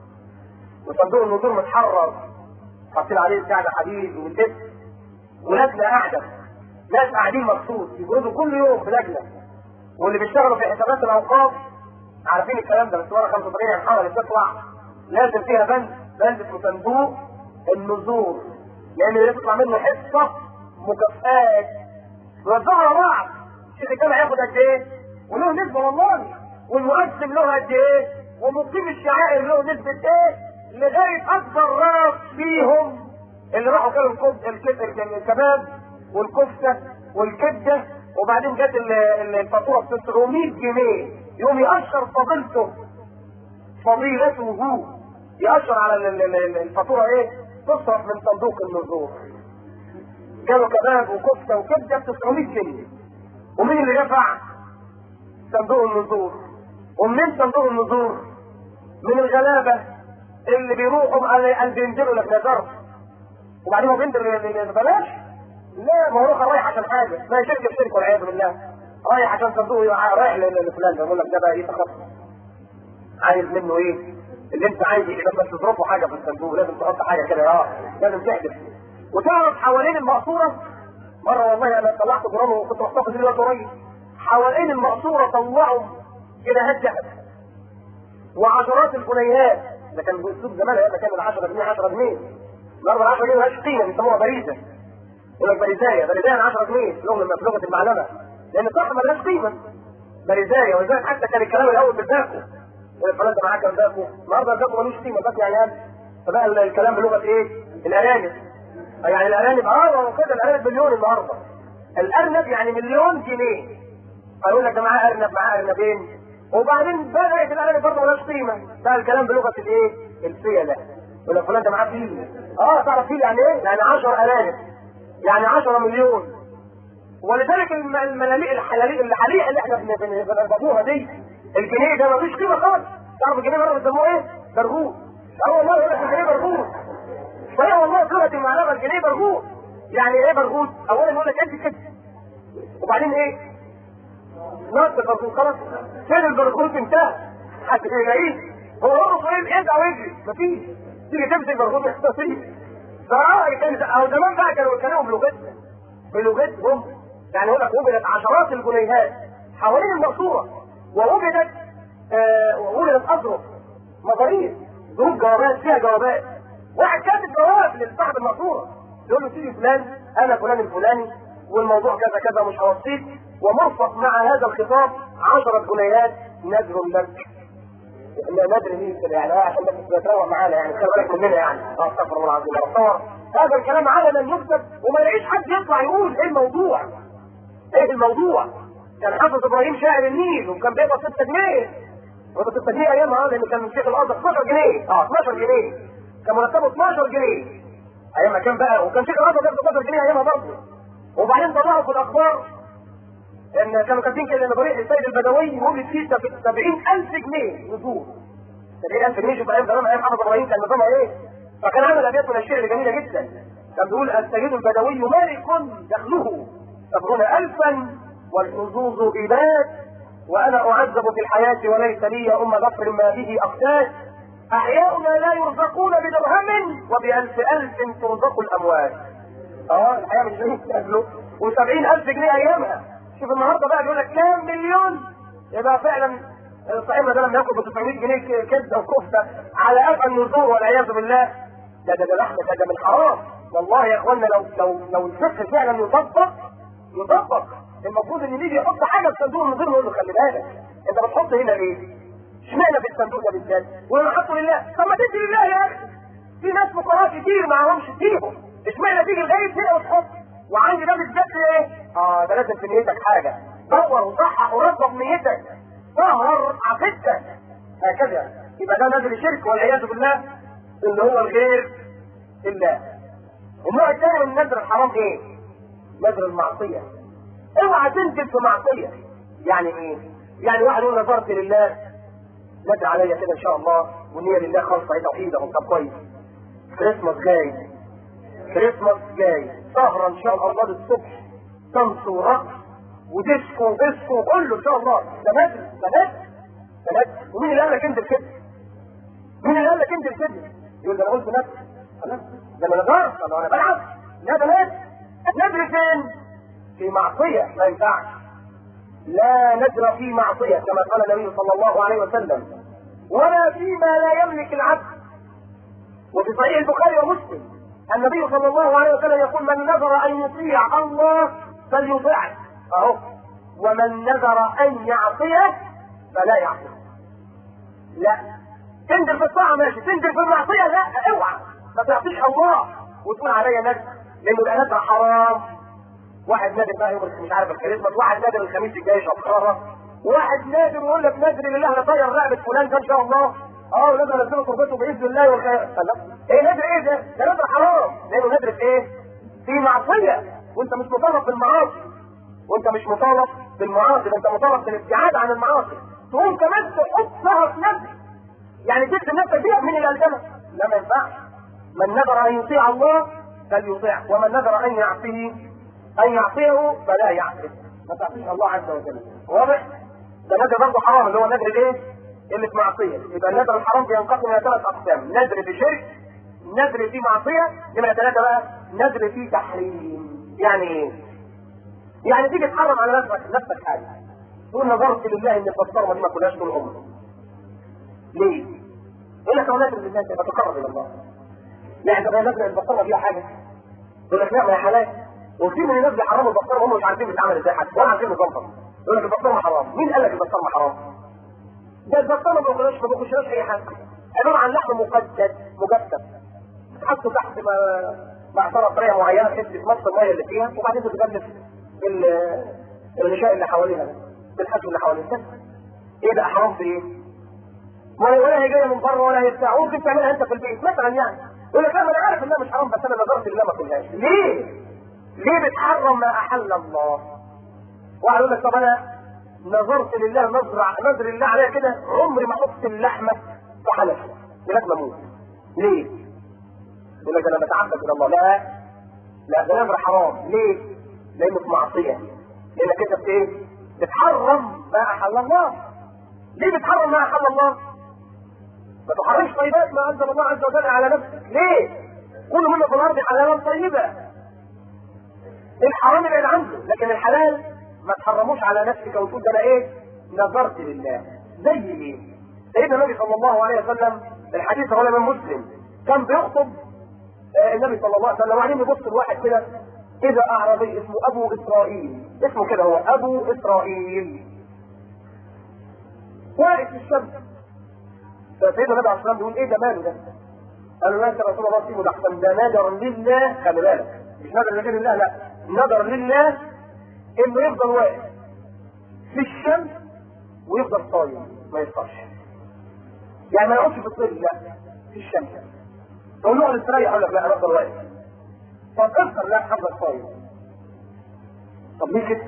وصندوق النذور متحرر حاطين عليه بتاع حديد والدب ولجنه قاعده ناس قاعدين مخصوص يجردوا كل يوم في لجنه واللي بيشتغلوا في حسابات الاوقاف عارفين الكلام ده بس ورا 85 الحاره اللي بتطلع لازم فيها بند بند اسمه صندوق النذور لان اللي يطلع منه حصه مكافآت يوزعوا على بعض الشيخ الجامع ياخد قد ايه؟ وله نسبه والله والمؤذن له قد ايه؟ ومقيم الشعائر له نسبه ايه؟ لغايه اكبر راس فيهم اللي راحوا كانوا الكباب والكفته والكبده وبعدين جت الفاتوره ب 900 جنيه يقوم يأشر فضيلته فضيلته هو يأشر على الفاتوره ايه؟ تصرف من صندوق النذور كانوا كباب وكفته وكبده ب 900 جنيه ومين اللي دفع؟ صندوق النذور ومنين صندوق النذور؟ من الغلابه اللي بيروحوا اللي بينزلوا لك نذرت وبعدين هو بينزل ببلاش لا ما هو روح رايح عشان حاجه ما شركه في شركه والعياذ بالله رايح عشان صندوق رايح لفلان ده يقول لك ده بقى ايه تخصص عايز منه ايه اللي انت عايز ايه بس تضربه حاجه في الصندوق لازم تحط حاجه كده اه لازم تحدث وتعرف حوالين المقصوره مره والله انا طلعت جرام وكنت محتفظ دلوقتي قريب حوالين المقصوره طلعوا جنيهات ذهب وعشرات الجنيهات ده كان باسلوب زمان ده كان ال 10 جنيه 10 جنيه النهارده 10 جنيه مالهاش قيمه بيسموها باريزه يقول لك باريزايه باريزايه 10 جنيه لغه لغه المعلمه لان صح مالهاش قيمه برزايه ولذلك حتى كان الكلام الاول بالباكو يقول فلان ده معاه كام باكو النهارده الباكو ملوش قيمه باكو يعني قال فبقى الكلام بلغه ايه؟ الارانب يعني الارانب اه كده الارانب مليون النهارده الارنب يعني مليون جنيه هيقول لك ده معاه ارنب معاه ارنبين وبعدين بدات الارانب برضه ملهاش قيمه بقى الكلام بلغه الايه؟ الفيله يقول لك فلان ده معاه فيل اه تعرف فيل يعني ايه؟ يعني 10 ارانب يعني 10 مليون ولذلك الملاليق الحلاليق الحليقه اللي احنا بنربطوها دي الجنيه ده مفيش قيمه خالص تعرف الجنيه ده بيسموه ايه؟ برغوث اه والله يقول لك الجنيه برغوث صحيح والله لغه المعلمه الجنيه برغوث يعني ايه برغوث؟ اولا يقول لك انت كده وبعدين ايه؟ نص البرغوث خلاص فين البرغوث انتهى حتى ايه بعيد هو رقص ايه يدعى ويجري مفيش تيجي تمسك برغوث يختفي فاه كان او زمان بقى كانوا بيتكلموا بلغتنا بلغتهم يعني يقول لك وجدت عشرات الجنيهات حوالين المقصوره ووجدت آه ووجدت اظرف مضاريس ظروف جوابات فيها جوابات واحد كاتب جواب لصاحب المقصوره يقول له سيدي فلان انا فلان الفلاني والموضوع كذا كذا مش هوصيك ومرفق مع هذا الخطاب عشرة جنيهات نذر لك نادر ليه كده يعني عشان بس تروح معانا يعني خلي بالك مننا يعني اه استغفر الله العظيم اتصور هذا الكلام علنا يكتب وما يلاقيش حد يطلع يقول ايه الموضوع ايه الموضوع كان حافظ ابراهيم شاعر النيل وكان بيقبض 6 جنيه وقبض 6 جنيه ايامها لان كان الشيخ الازهر 12 جنيه اه 12 جنيه كان مرتبه 12 جنيه ايام ما كان بقى وكان شيخ الازهر بيقبض 12 جنيه ايامها برضه وبعدين طلعوا في الاخبار ان كانوا كاتبين كده ان ضريح السيد البدوي وجد فيه 70000 جنيه نزول 70000 جنيه شوف ايام زمان ايام حافظ ابراهيم كان نظامها ايه فكان عمل ابيات من الشعر جميله جدا كان بيقول السيد البدوي مالك دخله سبعون ألفا والحظوظ إباد وأنا أعذب في الحياة وليس لي أم ظفر ما به أقتات أحياؤنا لا يرزقون بدرهم وبألف ألف ترزق الأموال اه الحياة مش زي تقابله وسبعين ألف جنيه أيامها شوف النهارده بقى بيقول لك كام مليون يبقى فعلا صاحبنا ده لما ياخد ب 900 جنيه كبده وكفته على قفا النزور والعياذ بالله ده ده ده لحمه ده, ده من حرام والله يا اخوانا لو لو لو الفقه فعلا يطبق يطبق المفروض ان يجي يحط حاجه في صندوق النظير ويقول له خلي بالك انت بتحط هنا ليه؟ اشمعنى في الصندوق ده بالذات؟ ولما حطه لله طب ما تدي لله يا اخي في ناس فقراء كتير معهمش تديهم اشمعنى تيجي لغايه هنا وتحط وعندي ده بالذات ايه؟ اه ده لازم في نيتك حاجه دور وصحح ورتب نيتك طهر عقيدتك هكذا يبقى ده نازل الشرك والعياذ بالله اللي هو الغير الله النوع الثاني من النذر الحرام ايه؟ نذر المعصيه اوعى تنزل في معصيه يعني ايه؟ يعني واحد يقول نذرت لله نذر عليا كده ان شاء الله والنيه لله خالصه ايه توحيد اهو طب كويس كريسماس جاي كريسماس جاي سهره ان شاء الله للصبح طنس ورقص وديسكو وديسكو وكله ان شاء الله ده نذر ده نذر ده نذر ومين اللي قال لك انزل كده؟ مين اللي قال لك انزل كده؟ يقول ده انا قلت نذر خلاص ده انا نذرت انا انا بلعب لا ده نذر نذر فين؟ في معصية ما ينفعش لا نذر في معصية كما قال النبي صلى الله عليه وسلم ولا فيما لا يملك العبد وفي صحيح البخاري ومسلم النبي صلى الله عليه وسلم يقول من نذر ان يطيع الله فليطيعه اهو ومن نذر ان يعصيه فلا يعصيه لا تنزل في الطاعه ماشي تنزل في المعصيه لا اوعى ما تعصيش الله وتقول عليا نذر لانه ده نذر حرام واحد نادر بقى يوم مش عارف الكريسماس واحد نادر الخميس الجاي يشرب خمره واحد نادر يقول لك نادر لله انا طير رقبه فلان ده ان شاء الله اه لازم انزله تربته باذن الله والخير ايه نادر ايه ده؟ ده نادر حرام لانه نادر في ايه؟ في معصيه وانت مش مطالب بالمعاصي وانت مش مطالب بالمعاصي ده انت مطالب بالابتعاد عن المعاصي تقوم كمان تحطها في نفسك يعني تكتب نفسك بيها من الالزمه لا ما ينفعش من نذر ان يطيع الله فليطيعه ومن نذر ان يعصيه ان يعصيه فلا يعصيه ما تعصيش الله عز وجل واضح ده نذر برضه حرام اللي هو نذر الايه اللي في معصيه يبقى النذر الحرام بينقسم الى ثلاث اقسام نذر في شرك نذر في معصيه نمره ثلاثه بقى نذر في تحريم يعني ايه يعني تيجي تحرم على نفسك نفسك حاجه تقول نظرت لله ان البصره دي ما كلهاش طول عمري ليه؟ يقول لك هو نذر لله انت تتقرب الى الله يعني طب نذر البصره فيها حاجه يقول لك لا ما هي حلال وفي من الناس بيحرموا البصره وهم مش عارفين بتتعمل ازاي حتى ولا عارفين نظامها يقول لك البطانه حرام مين قال لك البطانه حرام ده البطانه ما بياكلوش ما بياكلوش اي حاجه عباره عن لحم مقدد مجفف تحطه تحت معصره بطريقه معينه بحيث تمص الميه اللي فيها وبعدين تتجلس الغشاء اللي حواليها ده بالحجم اللي حواليها ايه ده حرام في ايه؟ ولا ولا هي جايه من بره ولا هي بتاع ممكن تعملها انت في البيت مثلا يعني يقول لك لا انا عارف انها مش حرام بس انا نظرت لله ما كلهاش ليه؟ ليه بتحرم ما احل الله؟ واحد يقول لك طب انا نظرت لله نظر نظر الله عليها كده عمري ما احط اللحمه في حنفي لغايه ما اموت ليه؟ يقول لك انا بتعبد الى الله لا لا ده نظر حرام ليه؟ لانه في معصيه لانك انت ايه؟ بتحرم ما احل الله ليه بتحرم ما احل الله؟ ما تحرمش طيبات ما انزل الله عز وجل على نفسك ليه؟ كل من في الارض حلالا طيبه الحرام ابعد عنه لكن الحلال ما تحرموش على نفسك وتقول ده انا ايه؟ نظرت لله زي ايه؟ سيدنا النبي صلى الله عليه وسلم الحديث رواه من مسلم كان بيخطب آه النبي صلى الله عليه وسلم وبعدين يبص لواحد كده اذا اعرابي اسمه ابو اسرائيل اسمه كده هو ابو اسرائيل واقف في الشمس فسيدنا النبي عليه الصلاه والسلام بيقول ايه ده ماله ده؟ قالوا لا يا رسول الله سيبه ده احسن ده نذر لله خلي بالك مش نذر لغير الله لا نذر لله انه يفضل واقف في الشمس ويفضل صايم ما يفطرش يعني ما يقعدش في الظل لا في الشمس تقول له استريح يقول لك لا انا افضل واقف طب افطر لا افضل صايم طب ليه كده؟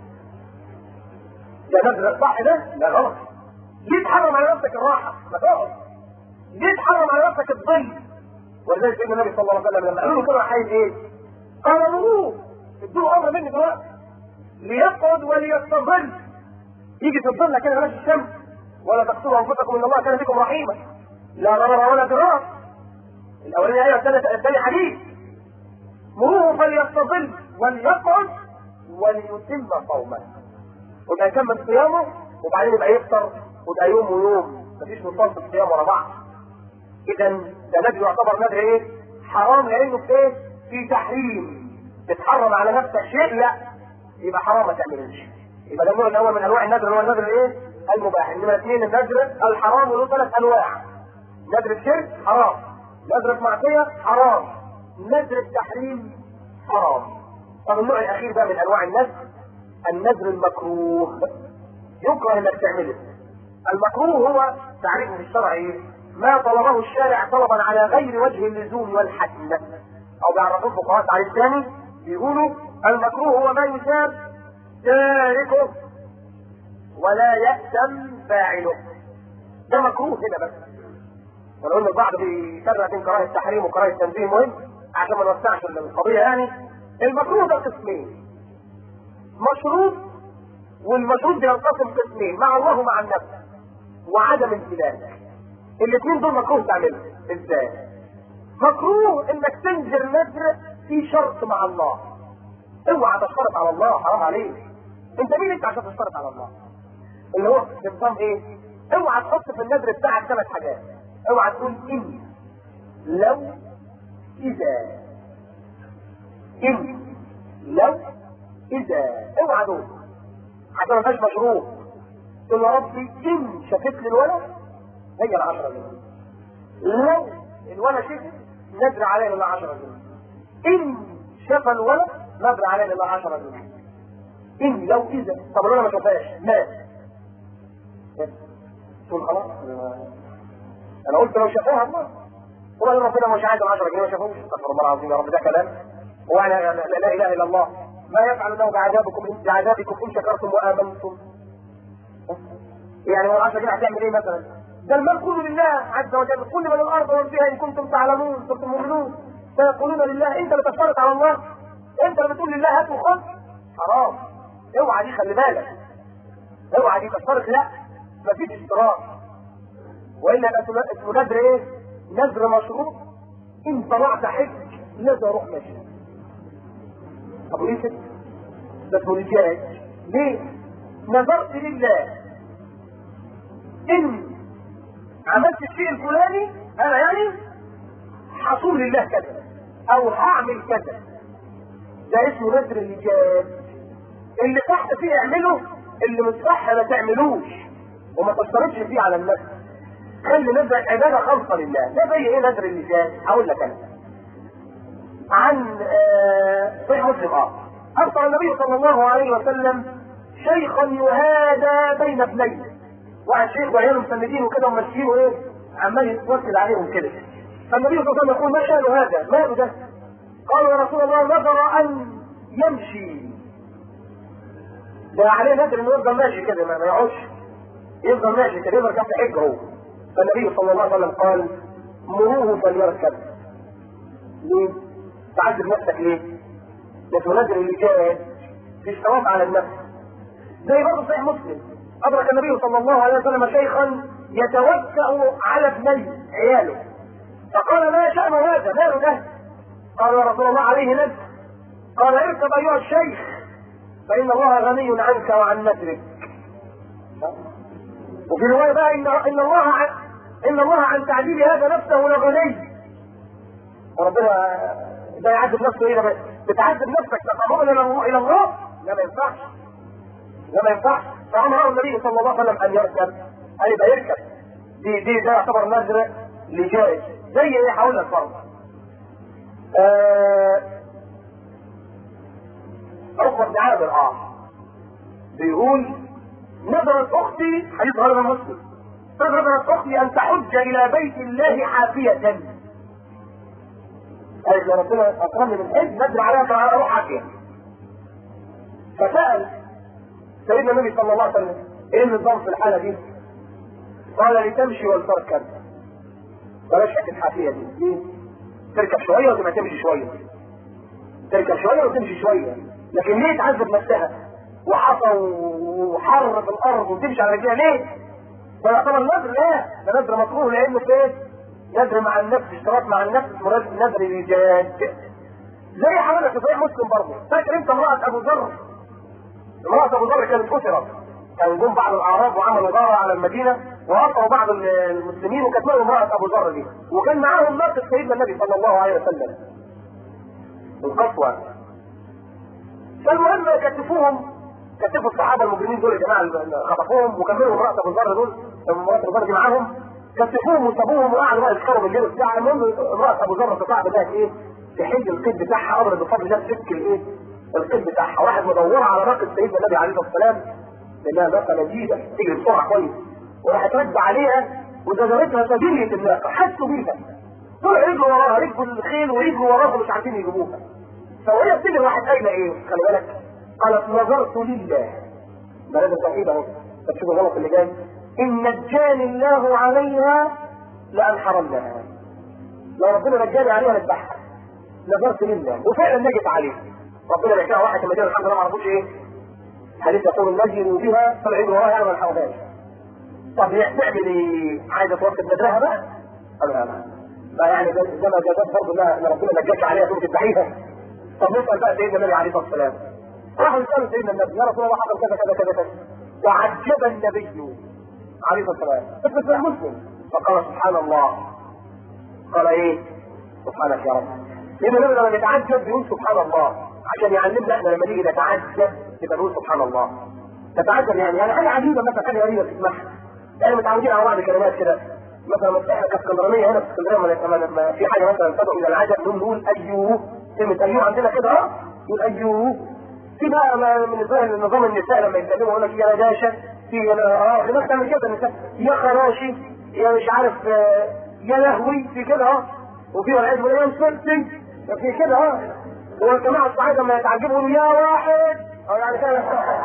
ده نذر صح ده؟ لا غلط ليه تحرم على نفسك الراحه؟ ما تقعد ليه تحرم على نفسك الظل؟ ولذلك سيدنا النبي صلى الله عليه وسلم لما قالوا له كده حي ايه؟ قال مروه ادوه امر مني دلوقتي ليقعد وليستظل يجي في الظل كده ماشي الشمس ولا تقتلوا انفسكم ان الله كان بكم رحيما لا ضرر ولا ضرار الاولاني ايه الثالث الثاني حديث مروه فليستظل وليقعد وليتم صومه ويبقى يكمل صيامه وبعدين يبقى يفطر ويبقى يوم ويوم مفيش نصاب في الصيام ورا بعض اذا ده نذر يعتبر نذر ايه؟ حرام لانه في ايه؟ في تحريم تتحرم على نفسك شيء لا يبقى حرام ما تعملوش يبقى ده النوع الاول من انواع النذر اللي هو النذر الايه؟ المباح انما اثنين النذر الحرام له ثلاث انواع نذر الشرك حرام نذر المعصيه حرام نذر التحريم حرام طب النوع الاخير بقى من انواع النذر النذر المكروه يكره انك تعمله المكروه هو تعريفه في الشرع ايه؟ ما طلبه الشارع طلبا على غير وجه اللزوم والحتم او بيعرفوه الفقهاء تعريف ثاني بيقولوا المكروه هو ما يثاب تاركه ولا يأتم فاعله ده مكروه كده بس ولو ان البعض بيفرق بين كراهه التحريم وكراهه التنزيه مهم عشان ما نوسعش القضيه يعني المكروه ده قسمين مشروط والمشروط بينقسم قسمين مع الله ومع النفس وعدم امتلاك الاثنين دول مكروه تعملهم ازاي؟ مكروه انك تنذر نذر في شرط مع الله اوعى تشترط على الله حرام عليك انت مين انت عشان تشترط على الله اللي هو نظام ايه اوعى تحط في النذر بتاعك ثلاث حاجات اوعى تقول ان لو اذا ان لو اذا اوعى دول حتى ما فيهاش مشروط تقول يا ربي ان شفت لي الولد هي العشرة جنيه لو الولد شفت نذر عليه الا 10 جنيه ان شاف الولد نذر عليه الا 10 جنيه ان لو اذا طب الولد ما شافهاش مات تقول خلاص انا قلت لو شافوها الله وبعدين ربنا مش عايز ال 10 جنيه ما شافوش استغفر الله العظيم يا رب ده كلام هو لا, لا, لا اله الا الله ما يفعل الله بعذابكم بعذابكم ان شكرتم وامنتم يعني هو 10 جنيه هتعمل ايه مثلا؟ ده المال كله لله عز وجل كل من الارض ومن فيها ان كنتم تعلمون كنتم مؤمنون فيقولون لله انت اللي تشترط على الله انت اللي بتقول لله هات وخذ حرام اوعى دي خلي بالك اوعى دي تشترط لا مفيش اشتراط والا يبقى اسمه نذر ايه؟ نذر مشروط ان طلعت حج لازم اروح ماشي طب ليه كده؟ ده اسمه الجاج ليه؟ نذرت لله ان عملت الشيء الفلاني انا يعني حصول لله كذا او هعمل كذا ده اسمه نذر الايجاب اللي تحت فيه اعمله اللي مش صح ما تعملوش وما تشترطش فيه على النفس خلي نذرك عباده خالصه لله ده زي ايه نذر اللسان هقول لك انا عن آه، صحيح مسلم اه ارسل النبي صلى الله عليه وسلم شيخا يهادى بين ابنيه واحد شيخ وعياله مسندينه كده وماشيينه ايه عمال يتوكل عليهم كده فالنبي صلى الله عليه وسلم يقول ما شأن هذا؟ ماله ده؟ قالوا يا رسول الله نذر ان يمشي ده عليه نذر انه يفضل ماشي كده ما ما يقعدش يفضل ماشي كده يفضل كف حجه هو فالنبي صلى الله عليه وسلم قال مروه فليركب ليه؟ تعذب نفسك ليه؟ ده اسمه نذر الوجاهه مش ثواب على النفس زي برضه صحيح مسلم ادرك النبي صلى الله عليه وسلم شيخا يتوكا على ابنيه عياله فقال ما شأن هذا؟ ماله ده؟ قال يا رسول الله عليه نذر قال اركب ايها الشيخ فان الله غني عنك وعن نذرك وفي روايه بقى ان ان الله عن ان الله عن تعديل هذا نفسه لغني وربنا ده يعذب نفسه ايه ده بتعذب نفسك تقربا الى الله الى الله لا ما ينفعش لا ما ينفعش فامر النبي صلى الله عليه وسلم ان يركب اي يبقى يركب دي دي ده يعتبر نذر لجائز زي ايه هقول لك برضه آه عقبة بن عامر اه بيقول نظرت اختي حديث غير مسلم نظرت اختي ان تحج الى بيت الله حافية قالت يا ربنا اكرمني بالحج نزل عليها تعالى اروح حافية فسأل سيدنا النبي صلى الله عليه وسلم ايه النظام في الحالة دي؟ قال لتمشي ولتركب بلاش حته حافية دي ليه؟ تركب شوية وتبقى تمشي شوية تركب شوية وتمشي شوية لكن ليه تعذب نفسها وحصى وحر في الارض وتمشي على رجليها ليه؟ ده يعتبر نذر لا ده نذر مكروه لانه فين؟ نذر مع النفس اشتراك مع النفس مراد نذر ايجاد زي حضرتك في صحيح مسلم برضه فاكر انت امرأة ابو ذر امرأة ابو ذر كانت اسرت كان جم بعض الاعراب وعملوا غارة على المدينة وأطروا بعض المسلمين وكانت معهم امرأة ابو ذر دي وكان معاهم ناقة سيدنا النبي صلى الله عليه وسلم القسوة فالمهم كتفوهم كتفوا الصحابه المجرمين دول يا جماعه اللي خطفوهم وكملوا امراه ابو ذر دول امراه ابو ذر دي معاهم كتفوهم وسابوهم وقعدوا بقى يسكروا بالليل وبتاع المهم امراه ابو ذر استطاع بدات ايه تحل القيد بتاعها امر بفضل الله تفك الايه القيد بتاعها واحد مدوره على ناقه سيدنا النبي عليه الصلاه والسلام لانها ناقه لذيذه تجري بسرعه كويس وراحت رد عليها وزجرتها سجليه الناقه حسوا بيها طلعوا يجروا وراها ركبوا الخيل ويجروا وراها مش عارفين يجيبوها فوهي بتجري واحد قايله ايه خلي بالك قالت نظرت لله ده لازم توحيد اهو بس شوف الغلط اللي جاي ان نجاني الله عليها لانحرنها لو ربنا نجاني عليها نذبحها نظرت لله وفعلا نجت عليه ربنا نجاها واحد في المدينه الحمد لله ما عرفوش ايه حديث يقول نجروا بها طلعوا وراها يعني ما نحرمهاش طب هي تعمل ايه؟ عايزه توقف نذرها بقى؟ قال لا لا لا يعني ده ده ما جابت برضه ان ربنا نجاك عليها تقوم تذبحيها طب نسال بقى سيدنا النبي عليه الصلاه والسلام راحوا يسالوا سيدنا النبي يا رسول الله حصل كذا كذا كذا كذا وعجب النبي عليه الصلاه والسلام بس في مسلم فقال سبحان الله قال ايه؟ سبحانك يا رب لان النبي لما بيتعجب بيقول سبحان الله عشان يعلمنا احنا لما نيجي نتعجب يبقى نقول سبحان الله تتعجب يعني يعني حاجه عجيبه مثلا حاجه غريبه تسمعها يعني متعودين على بعض الكلمات كده مثلا احنا كاسكندرانيه هنا في اسكندريه لما في حاجه مثلا تدعو الى العجب نقول نقول ايوه كلمه ايوه عندنا كده اه يقول ايوه في بقى ما من الظاهر نظام النساء لما يتكلموا يقول لك يا نداشة في اه دماغ تعمل كده النساء يا خراشي يا مش عارف آه يا لهوي في كده اه وفي واحد يقول يا مسلسل في كده اه والجماعة الصعيدة لما يتعجبوا يقولوا يا واحد اه يعني كده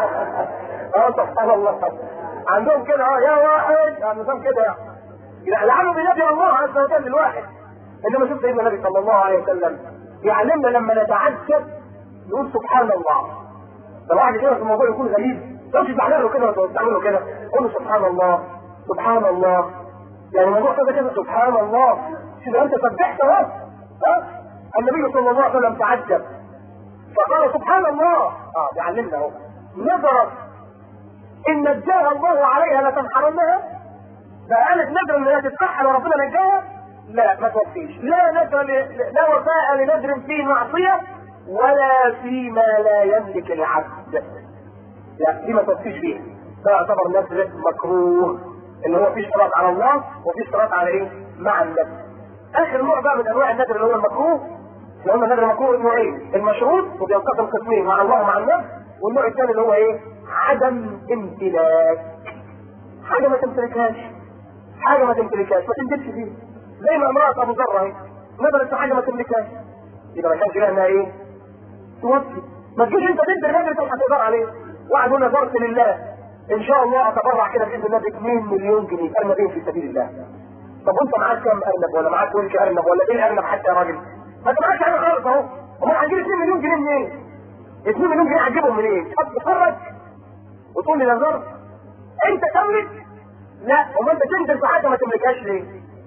اه سبحان الله عندهم كده اه يا واحد يعني نظام كده يعني لعله بينادي الله عز وجل الواحد انما شوف سيدنا النبي صلى الله عليه وسلم يعلمنا لما نتعجب نقول سبحان الله فالواحد كده في الموضوع يكون غريب لو مش تعمل له كده وتعمل له كده قول له سبحان الله سبحان الله يعني الموضوع كده كده سبحان الله شوف انت سبحت اهو ها النبي صلى الله عليه وسلم تعجب فقال سبحان الله اه بيعلمنا اهو نظرت ان نجاها الله عليها لتنحرنها فقالت نذر ان هي تتسحر وربنا نجاها لا ما توفيش لا نذر لا وفاء لنذر فيه معصيه ولا فيما لا يملك العبد لا دي ما توفيش فيها ده يعتبر نذر مكروه ان هو في اشتراط على الله وفي اشتراط على ايه؟ مع النذر اخر نوع بقى من انواع النذر اللي هو المكروه اللي قلنا النذر المكروه انه ايه؟ المشروط وبينقسم قسمين مع الله ومع النذر والنوع الثاني اللي هو ايه؟ عدم امتلاك حاجه ما تمتلكهاش حاجه ما تمتلكهاش ما تندبش فيها زي ما امراه ابو ذر اهي نذرت في حاجه ما تملكهاش يبقى ما كانش لها انها ايه؟ توفي ما تجيش انت تنزل نذر انت هتقدر عليه واحد يقول نذرت لله ان شاء الله اتبرع كده باذن الله ب 2 مليون جنيه ارمى بيهم في سبيل الله طب وانت معاك كام ارنب ولا معاك ولك ارنب ولا ايه الارنب حتى يا راجل ما انت معاك حاجه خالص اهو امال هتجيب 2 مليون جنيه منين؟ 2 مليون جنيه هتجيبهم منين؟ تتفرج وتقول لي نذرت انت تملك لا امال انت تنزل في حاجه ما تملكهاش ليه؟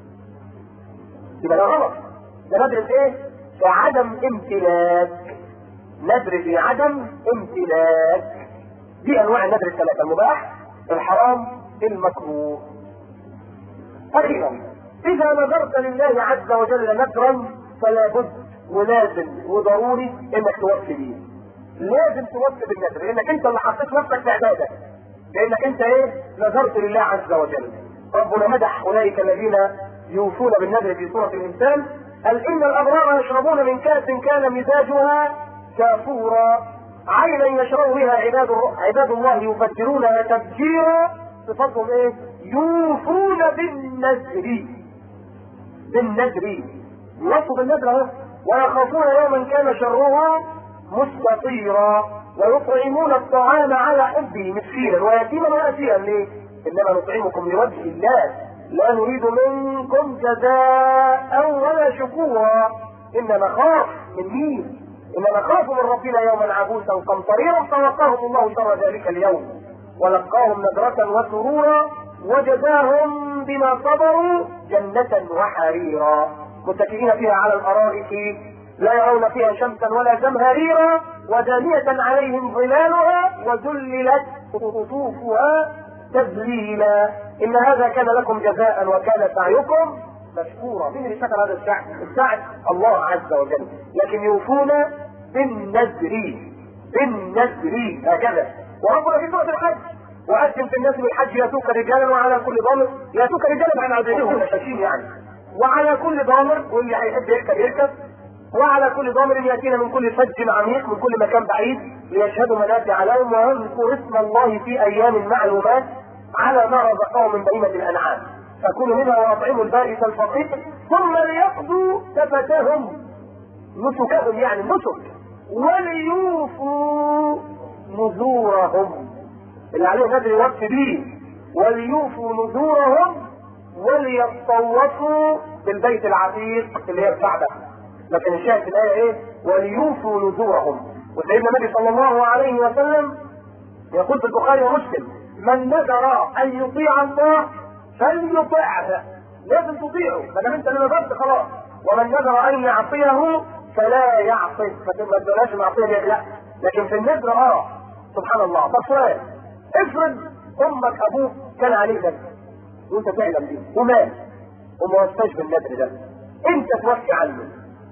يبقى ده غلط ده ندرس ايه؟ في عدم امتلاك ندر في عدم امتلاك دي انواع النذر الثلاثه المباح الحرام المكروه اخيرا اذا نذرت لله عز وجل نذرا فلا بد ولازم وضروري انك توفي بيه لازم توفي بالنذر لانك انت اللي حطيت نفسك في عباده لانك انت ايه نذرت لله عز وجل ربنا مدح اولئك الذين يوفون بالنذر في سوره الانسان قال ان الابرار يشربون من كاس كان مزاجها كافورا عينا يشرب بها عباد عباد الله يفجرونها تفجيرا صفاتهم ايه؟ يوفون بالنذر بالنذر يوفوا بالنذر اهو ويخافون يوما كان شره مستطيرا ويطعمون الطعام على حبه مسكينا ويتيما واسيرا ليه؟ انما نطعمكم لوجه الله لا نريد منكم جزاء ولا شكورا انما نخاف من مين؟ إنما خافوا من ربنا يوما عبوسا قمطريرا فوقاهم الله شر ذلك اليوم ولقاهم نذرة وسرورا وجزاهم بما صبروا جنة وحريرا متكئين فيها على الأرائك لا يرون فيها شمسا ولا زمهريرا ودانية عليهم ظلالها وذللت قطوفها تذليلا إن هذا كان لكم جزاء وكان سعيكم مشكورا مين اللي شكر هذا السعي؟ السعي الله عز وجل لكن يوفون بالنذر بالنذر هكذا وربنا في سورة الحج وأذن في الناس بالحج يأتوك رجالا وعلى كل ضامر يأتوك رجالا عن عبادهم مشاكين يعني وعلى كل ضامر واللي هيحب يركب يركب وعلى كل ضامر يأتينا من كل فج عميق من كل مكان بعيد ليشهدوا منافع لهم ويذكروا اسم الله في أيام معلومات على ما رزقهم من بهيمة الأنعام فكلوا منها واطعموا البائس الفقير ثم ليقضوا تفتهم نسكهم يعني نسك وليوفوا نذورهم اللي عليه نذر يوفي بيه وليوفوا نذورهم وليطوفوا بالبيت العتيق اللي هي الكعبه لكن الشاهد في الايه ايه وليوفوا نذورهم وسيدنا النبي صلى الله عليه وسلم يقول في البخاري ومسلم من نذر ان يطيع الله فليطعه لازم تطيعه ما دام انت اللي نذرت خلاص ومن نذر ان يعصيه فلا يعصي ما تبقاش معصيه دي لا لكن في النذر اه سبحان الله طب سؤال افرض امك ابوك كان عليه نذر وانت تعلم بيه ومات وما وفاش بالنذر ده انت توفي عنه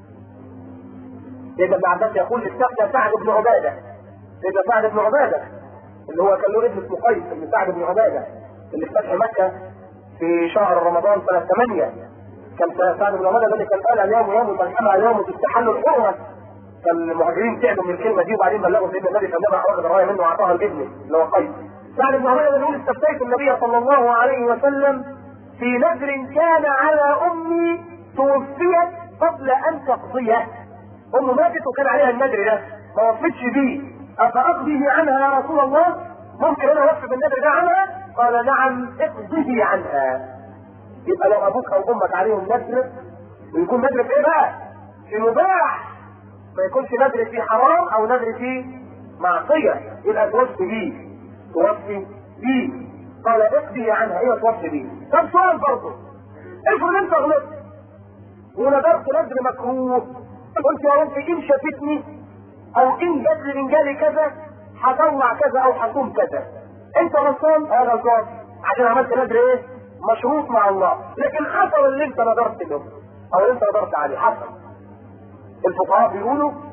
سيدنا ابن عباس يقول استفتى سعد بن عباده سيدنا سعد بن عباده اللي هو كان له ابن اسمه قيس بن سعد بن عباده اللي في فتح مكه في شهر رمضان سنه 8 كان سعد بن عباده اللي كان قال اليوم يوم الملحمه يوم تستحل الحرمه كان المهاجرين تعبوا من الكلمه دي وبعدين بلغوا سيدنا النبي فلما اخذ الرايه منه واعطاها لابنه اللي هو قيس سعد بن عباده بيقول استفتيت النبي صلى الله عليه وسلم في نذر كان على امي توفيت قبل ان تقضيه امه ماتت وكان عليها النذر ده ما وفتش بيه افاقضيه عنها يا رسول الله ممكن انا اوفي بالنذر ده عنها قال نعم اقضيه عنها يبقى لو ابوك او امك عليهم نذر ويكون نذر في ايه بقى؟ في مباح ما يكونش نذر في حرام او نذر في معصيه يبقى توفي بيه توفي بيه قال اقضي عنها ايوه توفي بيه طب سؤال برضه افرض انت غلطت ونذرت نذر مكروه قلت يا رب ان شافتني او ان جت لي من جالي كذا هطلع كذا او هكون كذا انت غلطان اه غلطان عشان عملت نذر ايه مشروط مع الله لكن حصل اللي انت نظرت له او اللي انت نظرت عليه حصل الفقهاء بيقولوا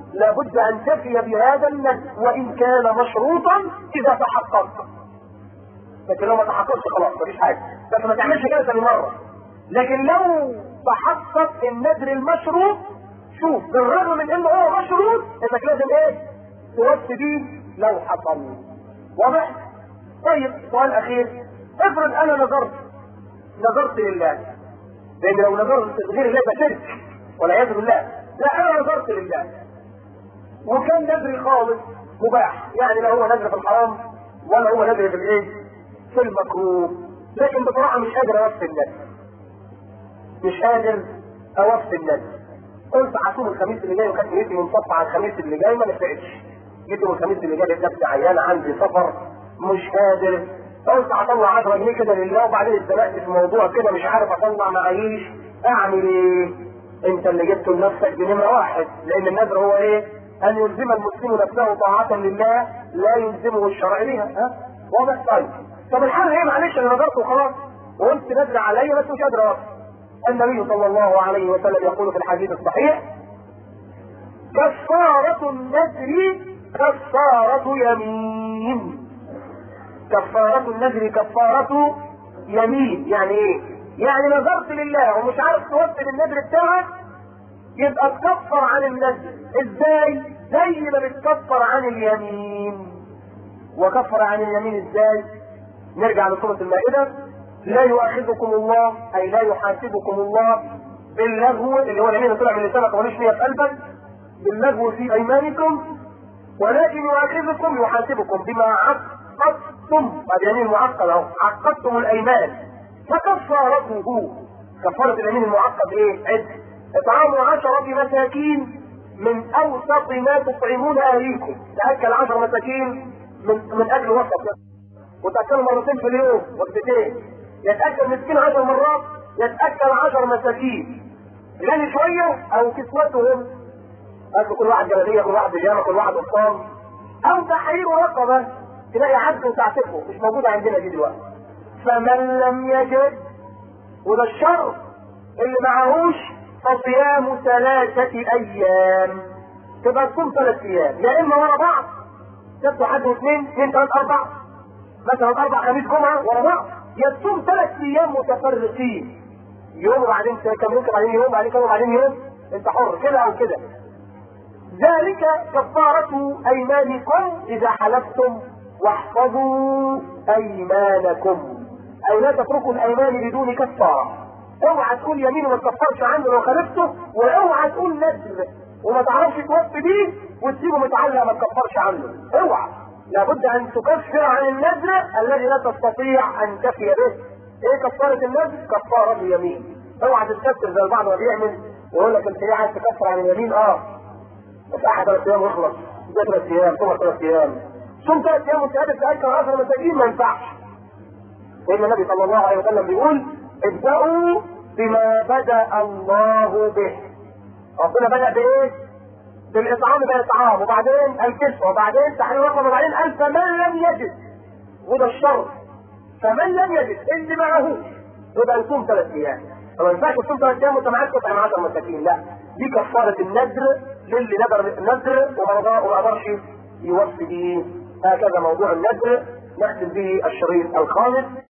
لابد ان تفي بهذا النذر وان كان مشروطا اذا تحقق لكن لو ما تحققش خلاص مفيش حاجه بس ما تعملش كده ثاني مره لكن لو تحقق النذر المشروط شوف بالرغم من انه هو مشروط انك لازم ايه توفي بيه لو حصل واضح طيب سؤال اخير افرض انا نظرت نظرت لله لان لو نظرت غير الله يبقى شرك والعياذ بالله لا انا نظرت لله وكان نذري خالص مباح يعني لا هو نذر في الحرام ولا هو نذر في الايه في المكروه لكن بصراحه مش قادر اوفي النذر مش قادر اوفي النذر قلت هصوم الخميس اللي جاي وكانت نيتي منصفة على الخميس اللي جاي ما نفعتش جيت يوم الخميس اللي جاي نفسي عيان عندي سفر مش قادر قلت هطلع 10 جنيه كده لله وبعدين اتزنقت في موضوع كده مش عارف اطلع معيش اعمل ايه؟ انت اللي جبته لنفسك بنمره واحد لان النذر هو ايه؟ ان يلزم المسلم نفسه طاعة لله لا يلزمه الشرع بها ها؟ واضح طيب طب الحل ايه معلش انا نذرت وخلاص وقلت نذر عليا بس مش قادر اوفي النبي صلى الله عليه وسلم يقول في الحديث الصحيح كفارة النذر كفارة يمين كفارة النذر كفارة يمين يعني ايه؟ يعني نذرت لله ومش عارف توفي النذر بتاعك يبقى تكفر عن النذر ازاي؟ زي ما بتكفر عن اليمين وكفر عن اليمين ازاي؟ نرجع لسورة المائدة لا يؤاخذكم الله اي لا يحاسبكم الله باللغو اللي هو اليمين اللي طلع من لسانك وماليش نيه في قلبك باللغو في ايمانكم ولكن يؤاخذكم يحاسبكم بما عقدتم اليمين المعقد اهو عقدتم الايمان فكفارته كفارة اليمين المعقد ايه؟ عد اطعام عشرة مساكين من اوسط ما تطعمون اهليكم تاكل عشر مساكين من من اجل وسط وتاكلوا مرتين في اليوم وجبتين يتاكل مسكين عشر مرات يتاكل عشر مساكين غني شويه او كسوتهم قال كل واحد جلابيه كل واحد بيجامه كل واحد قطان او تحرير رقبه تلاقي عبد وتعتقه مش موجوده عندنا دي دلوقتي فمن لم يجد وده الشر اللي معهوش فصيام ثلاثة أيام تبقى تصوم ثلاث أيام يا إما ورا بعض سبت حد واثنين اثنين ثلاث أربع مثلا أربع خميس جمعة ورا بعض يا تصوم ثلاث أيام متفرقين يوم وبعدين كم يوم بعدين يوم بعدين كم وبعدين يوم أنت حر كده أو كده ذلك كفارة أيمانكم إذا حلفتم واحفظوا أيمانكم أي لا تتركوا الأيمان بدون كفارة اوعى تقول يمين وما تكفرش عنه لو خالفته واوعى تقول نذر وما تعرفش توفي بيه وتسيبه متعلق ما تكفرش عنه اوعى لابد ان تكفر عن النذر الذي لا تستطيع ان تفي به ايه كفارة النذر؟ كفارة يمين اوعى تستكبر زي البعض ما بيعمل ويقول لك انت ليه عايز تكفر عن اليمين اه بس احد ثلاث ايام يخلص ده ثلاث ايام ثم ثلاث ايام ثم ثلاث ايام وانت قادر تاكل 10 مساكين ما ينفعش لان النبي صلى الله عليه وسلم بيقول ابدأوا بما بدأ الله به ربنا بدأ بايه؟ بالاطعام بالاطعام وبعدين الكسوة وبعدين تحرير رقبة وبعدين قال فمن لم يجد وده الشر فمن لم يجد اللي معهوش يبقى يصوم ثلاث ايام فما ينفعش تصوم ثلاث ايام وانت معاك تطعم 10 مساكين لا دي كفارة النذر للي نذر النذر وما قدرش يوفي به هكذا موضوع النذر نختم به الشريط الخامس